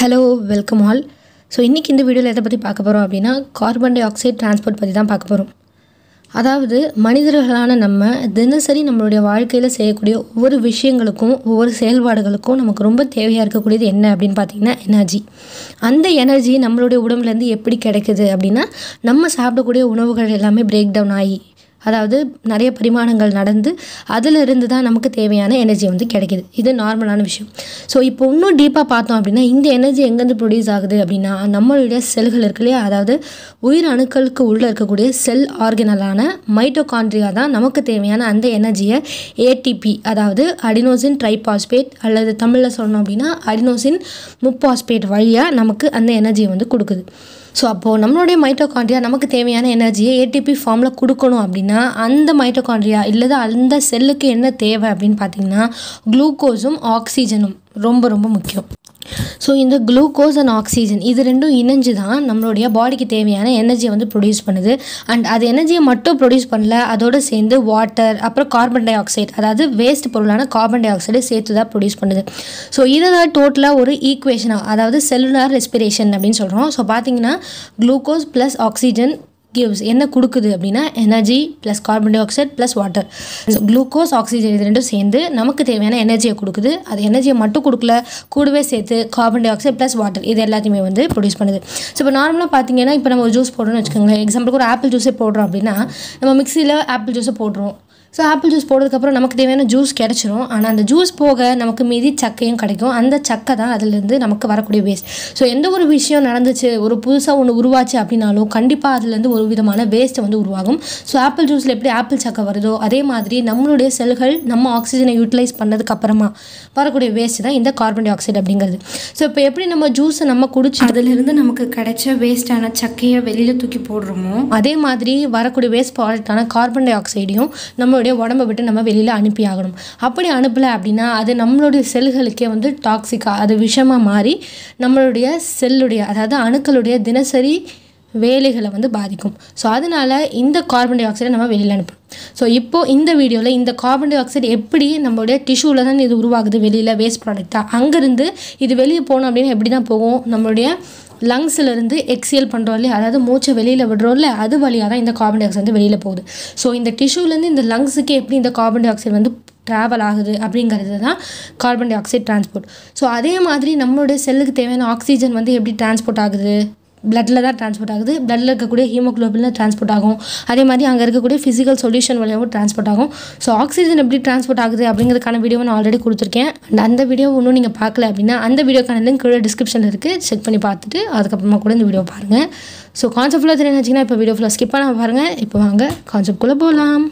hello welcome all so இன்றைக்கி இந்த வீடியோவில் எதை பற்றி பார்க்க போகிறோம் அப்படின்னா கார்பன் டை ஆக்சைடு டிரான்ஸ்போர்ட் பற்றி தான் பார்க்க போகிறோம் அதாவது மனிதர்களான நம்ம தினசரி நம்மளுடைய வாழ்க்கையில் செய்யக்கூடிய ஒவ்வொரு விஷயங்களுக்கும் ஒவ்வொரு செயல்பாடுகளுக்கும் நமக்கு ரொம்ப தேவையாக இருக்கக்கூடியது என்ன அப்படின்னு பார்த்தீங்கன்னா எனர்ஜி அந்த எனர்ஜி நம்மளுடைய உடம்புலேருந்து எப்படி கிடைக்குது அப்படின்னா நம்ம சாப்பிடக்கூடிய உணவுகள் எல்லாமே பிரேக் டவுன் ஆகி அதாவது நிறைய பரிமாணங்கள் நடந்து அதிலிருந்து தான் நமக்கு தேவையான எனர்ஜி வந்து கிடைக்கிது இது நார்மலான விஷயம் ஸோ இப்போ இன்னும் டீப்பாக பார்த்தோம் அப்படின்னா இந்த எனர்ஜி எங்கேருந்து ப்ரொடியூஸ் ஆகுது அப்படின்னா நம்மளுடைய செல்கள் இருக்கு இல்லையா அதாவது உயிர் அணுக்களுக்கு உள்ளே இருக்கக்கூடிய செல் ஆர்கனலான மைட்டோகாண்ட்ரியா தான் நமக்கு தேவையான அந்த எனர்ஜியை ஏடிபி அதாவது அடினோசின் ட்ரைபாஸ்பேட் அல்லது தமிழில் சொல்லணும் அப்படின்னா அடினோசின் முப்பாஸ்பேட் வழியாக நமக்கு அந்த எனர்ஜியை வந்து கொடுக்குது ஸோ அப்போது நம்மளுடைய மைட்டோகாண்ட்ரியா நமக்கு தேவையான எனர்ஜியை ஏடிபி ஃபார்மில் கொடுக்கணும் அப்படின்னா அந்த மைட்டோகாண்ட்ரியா இல்லது அந்த செல்லுக்கு என்ன தேவை அப்படின்னு பார்த்தீங்கன்னா குளுக்கோஸும் ஆக்சிஜனும் ரொம்ப ரொம்ப முக்கியம் ஸோ இந்த குளுக்கோஸ் அண்ட் ஆக்சிஜன் இது ரெண்டும் இணைஞ்சு தான் நம்மளுடைய பாடிக்கு தேவையான எனர்ஜியை வந்து ப்ரொடியூஸ் பண்ணுது அண்ட் அது எனர்ஜியை மட்டும் ப்ரொடியூஸ் பண்ணல அதோடு சேர்ந்து வாட்டர் அப்புறம் கார்பன் டை ஆக்சைடு அதாவது வேஸ்ட் பொருளான கார்பன் டை ஆக்சைடு சேர்த்து தான் ப்ரொடியூஸ் பண்ணுது ஸோ இதை தான் டோட்டலாக ஒரு ஈக்குவேஷனாக அதாவது செல்லுலார் ரெஸ்பிரேஷன் அப்படின்னு சொல்கிறோம் ஸோ பார்த்தீங்கன்னா குளுக்கோஸ் ப்ளஸ் ஆக்சிஜன் கிவ்ஸ் என்ன கொடுக்குது அப்படின்னா energy plus carbon dioxide plus water glucose oxygen இது ரெண்டும் சேர்ந்து நமக்கு தேவையான எனர்ஜியை கொடுக்குது அது எனர்ஜியை மட்டும் கொடுக்கல கூடவே சேர்த்து carbon dioxide plus water இது எல்லாத்தையுமே வந்து ப்ரொடியூஸ் பண்ணுது ஸோ இப்போ நார்மலாக பார்த்தீங்கன்னா இப்போ நம்ம ஒரு ஜூஸ் போடுறோம்னு வச்சுக்கோங்களேன் எக்ஸாம்பிளுக்கு ஒரு ஆப்பிள் ஜூஸே போடுறோம் அப்படின்னா நம்ம மிக்சியில் ஆப்பிள் ஜூஸை போடுறோம் ஸோ ஆப்பிள் ஜூஸ் போடுறதுக்கப்புறம் நமக்கு தேவையான ஜூஸ் கிடச்சிரும் ஆனால் அந்த ஜூஸ் போக நமக்கு மீதி சக்கையும் கிடைக்கும் அந்த சக்கை தான் அதுலேருந்து நமக்கு வரக்கூடிய வேஸ்ட் ஸோ எந்த ஒரு விஷயம் நடந்துச்சு ஒரு புதுசாக ஒன்று உருவாச்சு அப்படின்னாலும் கண்டிப்பாக அதுலேருந்து ஒரு விதமான வேஸ்ட் வந்து உருவாகும் ஸோ ஆப்பிள் ஜூஸில் எப்படி ஆப்பிள் சக்கை வருதோ அதே மாதிரி நம்மளுடைய செல்கள் நம்ம ஆக்சிஜனை யூட்டிலைஸ் பண்ணதுக்கு அப்புறமா வரக்கூடிய வேஸ்ட் தான் இந்த கார்பன் டை ஆக்சைடு அப்படிங்கிறது ஸோ இப்போ எப்படி நம்ம ஜூஸை நம்ம குடிச்சு அதிலிருந்து நமக்கு கிடைச்ச வேஸ்டான சக்கையை வெளியில் தூக்கி போடுறோமோ அதே மாதிரி வரக்கூடிய வேஸ்ட் ப்ராடக்டான கார்பன் டை ஆக்சைடையும் நம்மளுடைய உடம்பை விட்டு நம்ம வெளியில் அனுப்பி ஆகணும் அப்படி அனுப்பலை அப்படின்னா அது நம்மளுடைய செல்களுக்கே வந்து டாக்ஸிக்காக அது விஷமாக மாறி நம்மளுடைய செல்லுடைய அதாவது அணுக்களுடைய தினசரி வேலைகளை வந்து பாதிக்கும் ஸோ அதனால் இந்த கார்பன் டை ஆக்சைடை நம்ம வெளியில் அனுப்பணும் ஸோ இப்போது இந்த வீடியோவில் இந்த கார்பன் டை ஆக்சைடு எப்படி நம்மளுடைய டிஷ்யூவில் தான் இது உருவாகுது வெளியில் வேஸ்ட் ப்ராடக்டாக அங்கேருந்து இது வெளியே போகணும் அப்படின்னு எப்படி தான் போகும் நம்மளுடைய லங்ஸ்லேருந்து எக்ஸியல் பண்ணுறோம் இல்லையா அதாவது மூச்சை வெளியில் விடுறோம்ல அது வழியாக தான் இந்த கார்பன் டை ஆக்சைடு வந்து வெளியில் போகுது ஸோ இந்த டிஷ்யூலேருந்து இந்த லங்ஸுக்கு எப்படி இந்த கார்பன் டை ஆக்சைடு வந்து ட்ராவல் ஆகுது அப்படிங்கிறது தான் carbon dioxide transport so அதே மாதிரி நம்மளுடைய செல்லுக்கு தேவையான ஆக்சிஜன் வந்து எப்படி டிரான்ஸ்போர்ட் ஆகுது பிளட்டில் தான் டிரான்ஸ்போர்ட் ஆகுது பிளட்டில் இருக்கக்கூடிய ஹீமோக்ளோபினில் டிரான்ஸ்போர்ட் ஆகும் அதே மாதிரி அங்கே இருக்கக்கூடிய ஃபிசிக்கல் சொல்யூஷன் வழியாகவும் டிரான்ஸ்போர்ட் ஆகும் ஸோ ஆக்சிஜன் எப்படி டிரான்ஸ்போர்ட் ஆகுது அப்படிங்கிறதுக்கான வீடியோ நான் ஆல்ரெடி கொடுத்துருக்கேன் அண்ட் அந்த வீடியோ இன்னும் நீங்கள் பார்க்கல அப்படின்னா அந்த வீடியோக்கான லிங்க் கீழே டிஸ்கிரிப்ஷனில் இருக்குது செக் பண்ணி பார்த்துட்டு அதுக்கப்புறமா கூட இந்த வீடியோ பாருங்கள் ஸோ கான்செப்ட் ஃபுல்லாக தெரியும் வச்சிங்கன்னா இப்போ வீடியோ ஃபுல்லாக ஸ்கிப் பண்ணாமல் பாருங்கள் இப்போ வாங்க கான்செப்ட்குள்ளே போகலாம்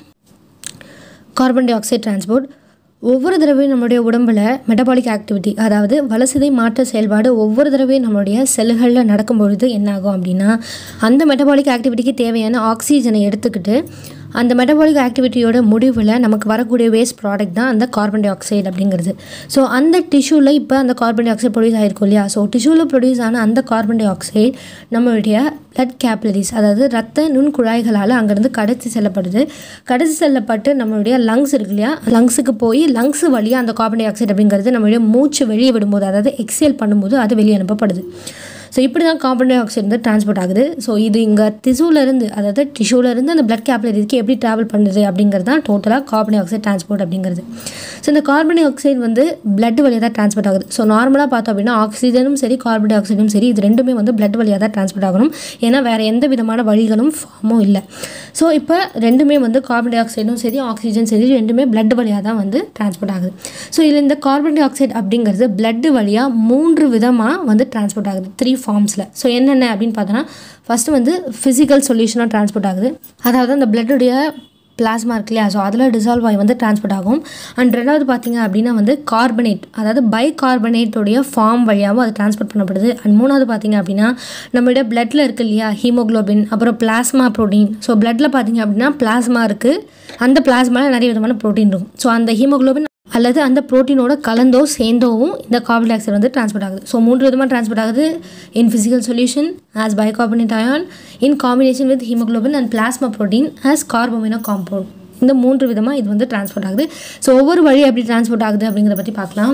கார்பன் டை ஆக்சைடு டிரான்ஸ்போர்ட் ஒவ்வொரு தடவையும் நம்மளுடைய உடம்பில் மெட்டபாலிக் ஆக்டிவிட்டி அதாவது வளசதை மாற்ற செயல்பாடு ஒவ்வொரு தடவையும் நம்மளுடைய செல்களில் நடக்கும்பொழுது என்னாகும் அப்படின்னா அந்த மெட்டபாலிக் ஆக்டிவிட்டிக்கு தேவையான ஆக்சிஜனை எடுத்துக்கிட்டு அந்த மெட்டபாலிக் ஆக்டிவிட்டியோட முடிவில் நமக்கு வரக்கூடிய வேஸ்ட் ப்ராடக்ட் தான் அந்த கார்பன் டை ஆக்சைடு அப்படிங்கிறது ஸோ அந்த டிஷ்யூவில் இப்போ அந்த கார்பன் டை ஆக்சைடு ப்ரொடியூஸ் ஆகிருக்கும் இல்லையா ஸோ டிஷ்யூவில் ப்ரொடியூஸ் ஆன அந்த கார்பன் டை ஆக்சைடு நம்மளுடைய பிளட் கேப்லரிஸ் அதாவது ரத்த நுண்குழாய்களால் அங்கேருந்து கடத்தி செல்லப்படுது கடத்தி செல்லப்பட்டு நம்மளுடைய லங்ஸ் இருக்கு இல்லையா லங்ஸுக்கு போய் லங்ஸ் வழியாக அந்த கார்பன் டை ஆக்சைடு அப்படிங்கிறது நம்மளுடைய மூச்சு வெளியே விடும்போது அதாவது எக்ஸேல் பண்ணும்போது அது வெளியே அனுப்பப்படுது ஸோ இப்படி தான் கார்பன் டை ஆக்சைடு வந்து டிரான்ஸ்போர்ட் ஆகுது ஸோ இது இங்கே திசுவிலேருந்து அதாவது டிஷ்யூலேருந்து அந்த பிளட் கேப்லரிக்கு எப்படி ட்ராவல் பண்ணுது அப்படிங்கிறது தான் டோட்டலாக கார்பன் டை ஆக்சைடு டிரான்ஸ்போர்ட் அப்படிங்கிறது ஸோ இந்த கார்பன் டை ஆக்சைடு வந்து பிளட் வழியாக தான் டிரான்ஸ்போர்ட் ஆகுது ஸோ நார்மலாக பார்த்தோம் அப்படின்னா ஆக்சிஜனும் சரி கார்பன் டை ஆக்சைடும் சரி இது ரெண்டுமே வந்து பிளட் வழியாக தான் டிரான்ஸ்போர்ட் ஆகணும் ஏன்னா வேறு எந்த விதமான வழிகளும் ஃபார்மும் இல்லை ஸோ இப்போ ரெண்டுமே வந்து கார்பன் டை ஆக்சைடும் சரி ஆக்சிஜன் சரி ரெண்டுமே பிளட் வழியாக தான் வந்து டிரான்ஸ்போர்ட் ஆகுது ஸோ இதில் இந்த கார்பன் டை ஆக்சைடு அப்படிங்கிறது பிளட் வழியாக மூன்று விதமாக வந்து டிரான்ஸ்போர்ட் ஆகுது த்ரீ ஃபார்ம்ஸில் ஸோ என்னென்ன அப்படின்னு பார்த்தோன்னா ஃபஸ்ட்டு வந்து ஃபிசிக்கல் சொல்யூஷனாக டிரான்ஸ்போர்ட் ஆகுது அதாவது அந்த பிளட்டுடைய பிளாஸ்மா இருக்கு இல்லையா ஸோ அதில் டிசால்வ் ஆகி வந்து டிரான்ஸ்போர்ட் ஆகும் அண்ட் ரெண்டாவது பார்த்தீங்க அப்படின்னா வந்து கார்பனேட் அதாவது பை கார்பனேட்டோடைய ஃபார்ம் வழியாகவும் அது டிரான்ஸ்போர்ட் பண்ணப்படுது அண்ட் மூணாவது பார்த்தீங்க அப்படின்னா நம்மளுடைய பிளட்டில் இருக்குது இல்லையா ஹீமோக்ளோபின் அப்புறம் பிளாஸ்மா ப்ரோட்டீன் ஸோ பிளட்டில் பார்த்தீங்க அப்படின்னா பிளாஸ்மா இருக்குது அந்த பிளாஸ்மாவில் நிறைய விதமான ப்ரோட்டீன் இருக்கும் ஸோ அந்த ஹீமோக்ளோபின் அல்லது அந்த ப்ரோட்டீனோட கலந்தோ சேர்ந்தோவும் இந்த கார்பன் டை ஆக்சைடு வந்து டிரான்ஸ்போர்ட் ஆகுது ஸோ மூன்று விதமாக டிரான்ஸ்போர்ட் ஆகுது in physical solution as bicarbonate ion in combination with haemoglobin and plasma protein as carbamino compound இந்த மூன்று விதமாக இது வந்து டிரான்ஸ்போர்ட் ஆகுது ஸோ ஒவ்வொரு வழி எப்படி டிரான்ஸ்போர்ட் ஆகுது அப்படிங்கிறத பற்றி பார்க்கலாம்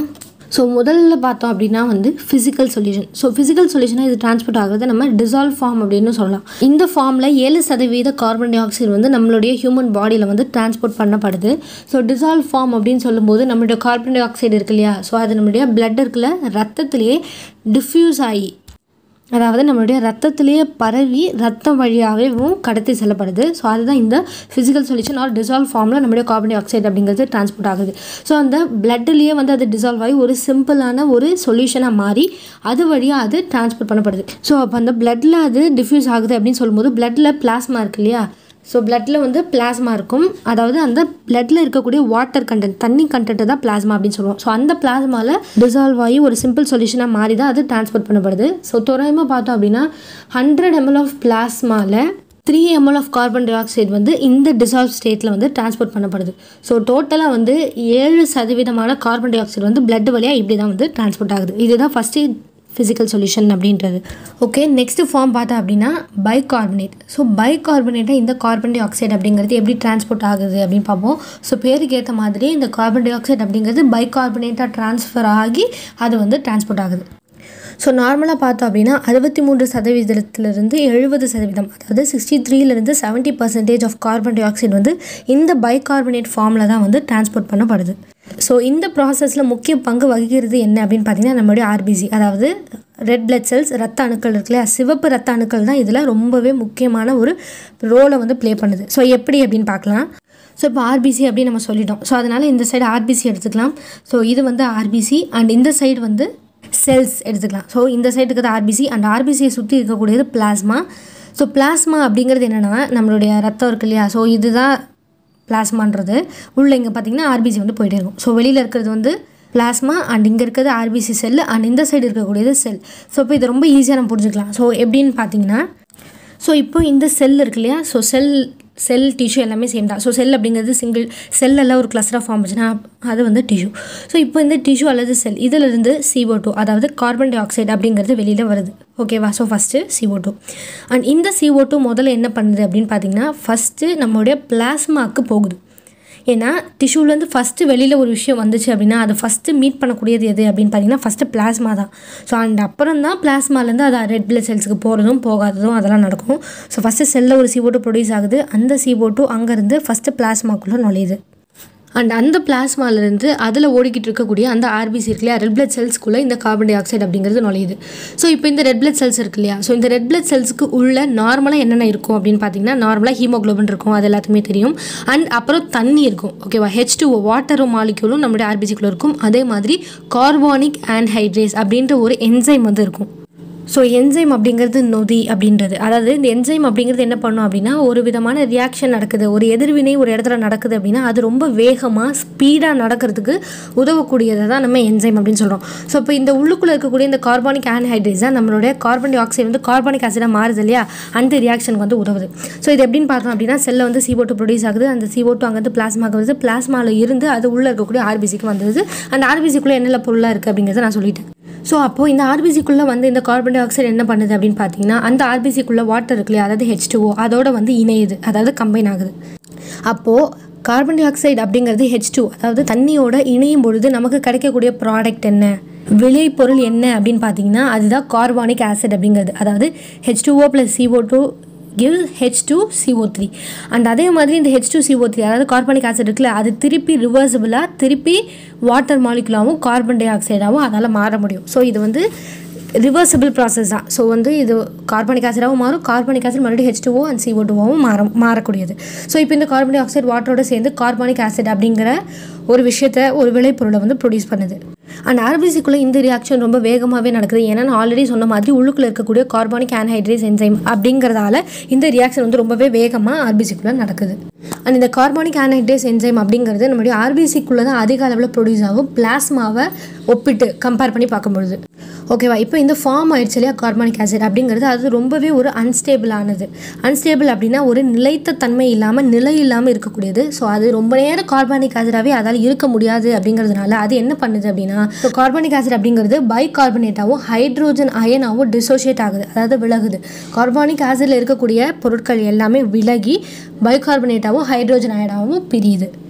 ஸோ முதல்ல பார்த்தோம் அப்படின்னா வந்து ஃபிசிக்கல் சொல்யூஷன் ஸோ ஃபிசிக்கல் சொல்யூஷனாக இது டிரான்ஸ்போர்ட் ஆகுறது நம்ம டிசால்வ் ஃபார்ம் அப்படின்னு சொல்லலாம் இந்த ஃபார்மில் ஏழு சதவீத கார்பன் டை ஆக்சைடு வந்து நம்மளுடைய ஹியூமன் பாடியில் வந்து டிரான்ஸ்போர்ட் பண்ணப்படுது ஸோ டிசால்வ் ஃபார்ம் அப்படின்னு சொல்லும்போது நம்மளுடைய கார்பன் டை ஆக்சைடு இருக்கு இல்லையா ஸோ அது நம்மளுடைய பிளட் இருக்குல்ல ரத்தத்திலேயே டிஃப்யூஸ் ஆகி அதாவது நம்மளுடைய ரத்தத்திலேயே பரவி ரத்தம் வழியாகவும் கடத்தி செல்லப்படுது ஸோ அதுதான் இந்த ஃபிசிக்கல் சொல்யூஷன் ஆர் டிசால்வ் ஃபார்மில் நம்மளுடைய கார்பன் டை ஆக்சைடு அப்படிங்கிறது டிரான்ஸ்போர்ட் ஆகுது ஸோ அந்த பிளட்லேயே வந்து அது டிசால்வ் ஆகி ஒரு சிம்பிளான ஒரு சொல்யூஷனாக மாறி அது வழியாக அது டிரான்ஸ்போர்ட் பண்ணப்படுது ஸோ அப்போ அந்த பிளட்டில் அது டிஃப்யூஸ் ஆகுது அப்படின்னு சொல்லும்போது பிளட்டில் பிளாஸ்மா இருக்கு இல்லையா ஸோ பிளட்டில் வந்து பிளாஸ்மா இருக்கும் அதாவது அந்த பிளட்டில் இருக்கக்கூடிய வாட்டர் கண்டென்ட் தண்ணி கண்டென்ட் தான் பிளாஸ்மா அப்படின்னு சொல்லுவோம் ஸோ அந்த பிளாஸ்மாவில் டிசால்வ் ஆகி ஒரு சிம்பிள் சொல்யூஷனாக மாறி தான் அது டிரான்ஸ்போர்ட் பண்ணப்படுது ஸோ தோராயமாக பார்த்தோம் அப்படின்னா ஹண்ட்ரட் எம்எல் ஆஃப் பிளாஸ்மாவில் three ml of carbon dioxide வந்து இந்த டிசால்வ் ஸ்டேட்டில் வந்து டிரான்ஸ்போர்ட் பண்ணப்படுது ஸோ டோட்டலாக வந்து ஏழு சதவீதமான கார்பன் டை ஆக்சைடு வந்து பிளட் வழியாக இப்படி தான் வந்து டிரான்ஸ்போர்ட் ஆகுது இதுதான் ஃபஸ்ட்டு ஃபிசிக்கல் சொல்யூஷன் அப்படின்றது ஓகே நெக்ஸ்ட் ஃபார்ம் பார்த்தா அப்படின்னா பைகார்பனேட் ஸோ பைகார்பனேட்டாக இந்த கார்பன் டை ஆக்சைடு அப்படிங்கிறது எப்படி டிரான்ஸ்போர்ட் ஆகுது அப்படின்னு பார்ப்போம் ஸோ பேருக்கு ஏற்ற மாதிரி இந்த கார்பன் டை ஆக்சைடு அப்படிங்கிறது பைகார்பனேட்டாக ட்ரான்ஸ்ஃபர் ஆகி அது வந்து டிரான்ஸ்போர்ட் ஆகுது ஸோ நார்மலாக பார்த்தோம் அப்படின்னா அறுபத்தி மூன்று சதவீதத்திலிருந்து எழுபது சதவீதம் அதாவது சிக்ஸ்டி த்ரீலேருந்து seventy percentage of carbon dioxide வந்து இந்த பைகார்பனேட் ஃபார்மில் தான் வந்து டிரான்ஸ்போர்ட் பண்ணப்படுது ஸோ இந்த ப்ராசஸில் முக்கிய பங்கு வகிக்கிறது என்ன அப்படின்னு பார்த்தீங்கன்னா நம்மளுடைய ஆர்பிசி அதாவது ரெட் பிளட் செல்ஸ் ரத்த அணுக்கள் இருக்கு இல்லையா சிவப்பு ரத்த அணுக்கள் தான் இதில் ரொம்பவே முக்கியமான ஒரு ரோலை வந்து ப்ளே பண்ணுது ஸோ எப்படி அப்படின்னு பார்க்கலாம் ஸோ இப்போ ஆர்பிசி அப்படின்னு நம்ம சொல்லிட்டோம் ஸோ அதனால் இந்த சைடு ஆர்பிசி எடுத்துக்கலாம் ஸோ இது வந்து ஆர்பிசி அண்ட் இந்த சைடு வந்து செல்ஸ் எடுத்துக்கலாம் ஸோ இந்த சைடு இருக்கிறது ஆர்பிசி அண்ட் ஆர்பிசியை சுற்றி இருக்கக்கூடியது பிளாஸ்மா ஸோ பிளாஸ்மா அப்படிங்கிறது என்னென்னா நம்மளுடைய ரத்தம் இருக்கு இல்லையா ஸோ இதுதான் பிளாஸ்மான்றது உள்ளே இங்கே பார்த்தீங்கன்னா ஆர்பிசி வந்து போயிட்டே இருக்கும் ஸோ வெளியில் இருக்கிறது வந்து பிளாஸ்மா அண்ட் இங்கே இருக்கிறது ஆர்பிசி செல் அண்ட் இந்த சைடு இருக்கக்கூடியது செல் ஸோ இப்போ இது ரொம்ப ஈஸியாக நம்ம புரிஞ்சுக்கலாம் ஸோ எப்படின்னு பார்த்தீங்கன்னா ஸோ இப்போ இந்த செல் இருக்கு இல்லையா ஸோ செல் செல் டிஷ்யூ எல்லாமே சேம் தான் ஸோ செல் அப்படிங்கிறது சிங்கிள் செல் எல்லாம் ஒரு கிளஸ்டராக ஃபார்ம் ஆச்சுன்னா அது வந்து டிஷ்யூ ஸோ இப்போ இந்த டிஷ்யூ அல்லது செல் இதிலிருந்து CO2 டூ அதாவது கார்பன் டை ஆக்சைடு அப்படிங்கிறது வெளியில் வருது ஓகேவா so first CO2 two and இந்த CO2 டூ முதல்ல என்ன பண்ணுது அப்படின்னு பார்த்தீங்கன்னா ஃபஸ்ட்டு நம்மளுடைய பிளாஸ்மாக்கு போகுது ஏன்னா டிஷ்யூலேருந்து ஃபஸ்ட்டு வெளியில் ஒரு விஷயம் வந்துச்சு அப்படின்னா அது ஃபஸ்ட்டு மீட் பண்ணக்கூடியது எது அப்படின்னு பார்த்தீங்கன்னா ஃபஸ்ட்டு பிளாஸ்மா தான் ஸோ அண்ட் அப்புறம் தான் பிளாஸ்மாலேருந்து அது ரெட் பிளட் செல்ஸுக்கு போகிறதும் போகாததும் அதெல்லாம் நடக்கும் ஸோ ஃபஸ்ட்டு செல்லில் ஒரு CO2 ப்ரொடியூஸ் ஆகுது அந்த CO2 டூ அங்கேருந்து ஃபஸ்ட்டு பிளாஸ்மாக்குள்ளே நுழையுது அண்ட் அந்த பிளாஸ்மாலேருந்து அதில் ஓடிக்கிட்டு இருக்கக்கூடிய அந்த ஆர்பிசி இருக்கு இல்லையா ரெட் பிளட் செல்ஸ்க்குள்ளே இந்த கார்பன் டை ஆக்சைடு அப்படிங்கிறது நுழையுது ஸோ இப்போ இந்த ரெட் பிளட் செல்ஸ் இருக்கு இல்லையா ஸோ இந்த ரெட் பிளட் செல்ஸ்க்கு உள்ள நார்மலாக என்னென்ன இருக்கும் அப்படின்னு பார்த்தீங்கன்னா நார்மலாக ஹீமோக்ளோபின் இருக்கும் அது எல்லாத்துக்குமே தெரியும் அண்ட் அப்புறம் தண்ணி இருக்கும் ஓகேவா ஹெச் டூ வாட்டரும் மாலிக்யூலும் நம்மளுடைய ஆர்பிசிக்குள்ளே இருக்கும் அதே மாதிரி கார்பானிக் ஆன்ஹைட்ரேஸ் அப்படின்ற ஒரு என்சைம் வந்து இருக்கும் ஸோ என்சைம் அப்படிங்கிறது நொதி அப்படின்றது அதாவது இந்த என்சைம் அப்படிங்கிறது என்ன பண்ணும் அப்படின்னா ஒரு விதமான ரியாக்ஷன் நடக்குது ஒரு எதிர்வினை ஒரு இடத்துல நடக்குது அப்படின்னா அது ரொம்ப வேகமாக ஸ்பீடாக நடக்கிறதுக்கு உதவக்கூடியதை தான் நம்ம என்சைம் அப்படின்னு சொல்கிறோம் ஸோ இப்போ இந்த உள்ளுக்குள்ளே இருக்கக்கூடிய இந்த கார்பானிக் ஆன்ஹைட்ரேஸ் தான் நம்மளுடைய கார்பன் டை ஆக்சைடு வந்து கார்பானிக் ஆசிடாக மாறுது இல்லையா அந்த ரியாக்ஷனுக்கு வந்து உதவுது ஸோ இது எப்படின்னு பார்த்தோம் அப்படின்னா செல்லில் வந்து CO2 டூ ப்ரொடியூஸ் ஆகுது அந்த CO2 டூ அங்கேருந்து பிளாஸ்மாக்கு வருது பிளாஸ்மாவில் இருந்து அது உள்ளே இருக்கக்கூடிய ஆர்பிசிக்கு வந்துடுது அந்த ஆர்பிசிக்குள்ளே என்னென்ன பொருளாக இருக்குது அப்படிங்கிறத நான் சொல்லிட்டேன் ஸோ அப்போது இந்த ஆர்பிசிக்குள்ளே வந்து இந்த கார்பன் டை ஆக்சைடு என்ன பண்ணுது அப்படின்னு பார்த்தீங்கன்னா அந்த ஆர்பிசிக்குள்ளே வாட்டர் இருக்கு இல்லையா அதாவது ஹெச் டூஓ அதோட வந்து இணையுது அதாவது கம்பைன் ஆகுது அப்போது கார்பன் டை ஆக்சைடு அப்படிங்கிறது ஹெச் டூ அதாவது தண்ணியோட இணையும் பொழுது நமக்கு கிடைக்கக்கூடிய ப்ராடக்ட் என்ன விளைபொருள் என்ன அப்படின்னு பார்த்தீங்கன்னா அதுதான் கார்பானிக் ஆசிட் அப்படிங்கிறது அதாவது H two O plus CO two give H two CO three and அதே மாதிரி இந்த ஹெச் டூ சிஓ த்ரீ அதாவது கார்பனிக் ஆசிட் இருக்குல்ல அது திருப்பி ரிவர்சிபிளாக திருப்பி வாட்டர் மாலிகுலாகவும் கார்பன் டை ஆக்சைடாகவும் அதால் மாற முடியும் ஸோ இது வந்து ரிவர்சிபிள் ப்ராசஸ் தான் ஸோ வந்து இது கார்பனிக் ஆசிடாகவும் மாறும் கார்பனிக் ஆசிட் மறுபடியும் ஹெச் டூஓ அண்ட் சிஓ டூவாகவும் மாற மாறக்கூடியது ஸோ இப்போ இந்த கார்பன் டை ஆக்சைடு வாட்டரோட சேர்ந்து கார்பானிக் ஆசிட் அப்படிங்கிற ஒரு விஷயத்த ஒரு விளைபொருளை வந்து ப்ரொடியூஸ் பண்ணுது அண்ட் ஆர்பிசிக்குள்ளே இந்த ரியாக்ஷன் ரொம்ப வேகமாகவே நடக்குது ஏன்னா நான் ஆல்ரெடி சொன்ன மாதிரி உள்ளுக்குள்ளே இருக்கக்கூடிய கார்பானிக் ஆன்ஹைட்ரேஸ் என்சைம் அப்படிங்கிறதால இந்த ரியாக்ஷன் வந்து ரொம்பவே வேகமாக ஆர்பிசிக்குள்ளே நடக்குது அண்ட் இந்த கார்பானிக் ஆன்ஹைட்ரேஸ் என்சைம் அப்படிங்கிறது நம்மளுடைய ஆர்பிசிக்குள்ளே தான் அதிக அளவில் ப்ரொடியூஸ் ஆகும் பிளாஸ்மாவை ஒப்பிட்டு கம்பேர் பண்ணி பார்க்கும்பொழுது ஓகேவா இப்போ இந்த ஃபார்ம் ஆயிடுச்சு இல்லையா கார்பானிக் ஆசிட் அப்படிங்கிறது அது ரொம்பவே ஒரு அன்ஸ்டேபிளானது அன்ஸ்டேபிள் அப்படின்னா ஒரு நிலைத்த தன்மை இல்லாமல் நிலை இல்லாமல் இருக்கக்கூடியது ஸோ அது ரொம்ப நேரம் கார்பானிக் ஆசிடாகவே அதால் இருக்க முடியாது அப்படிங்கிறதுனால அது என்ன பண்ணுது அப்படின்னா ஸோ கார்பானிக் ஆசிட் அப்படிங்கிறது பை கார்பனேட்டாகவும் ஹைட்ரோஜன் அயனாகவும் டிசோசியேட் ஆகுது அதாவது விலகுது கார்பானிக் ஆசிடில் இருக்கக்கூடிய பொருட்கள் எல்லாமே விலகி பைகார்பனேட்டாகவும் ஹைட்ரோஜன் அயனாகவும் பிரியுது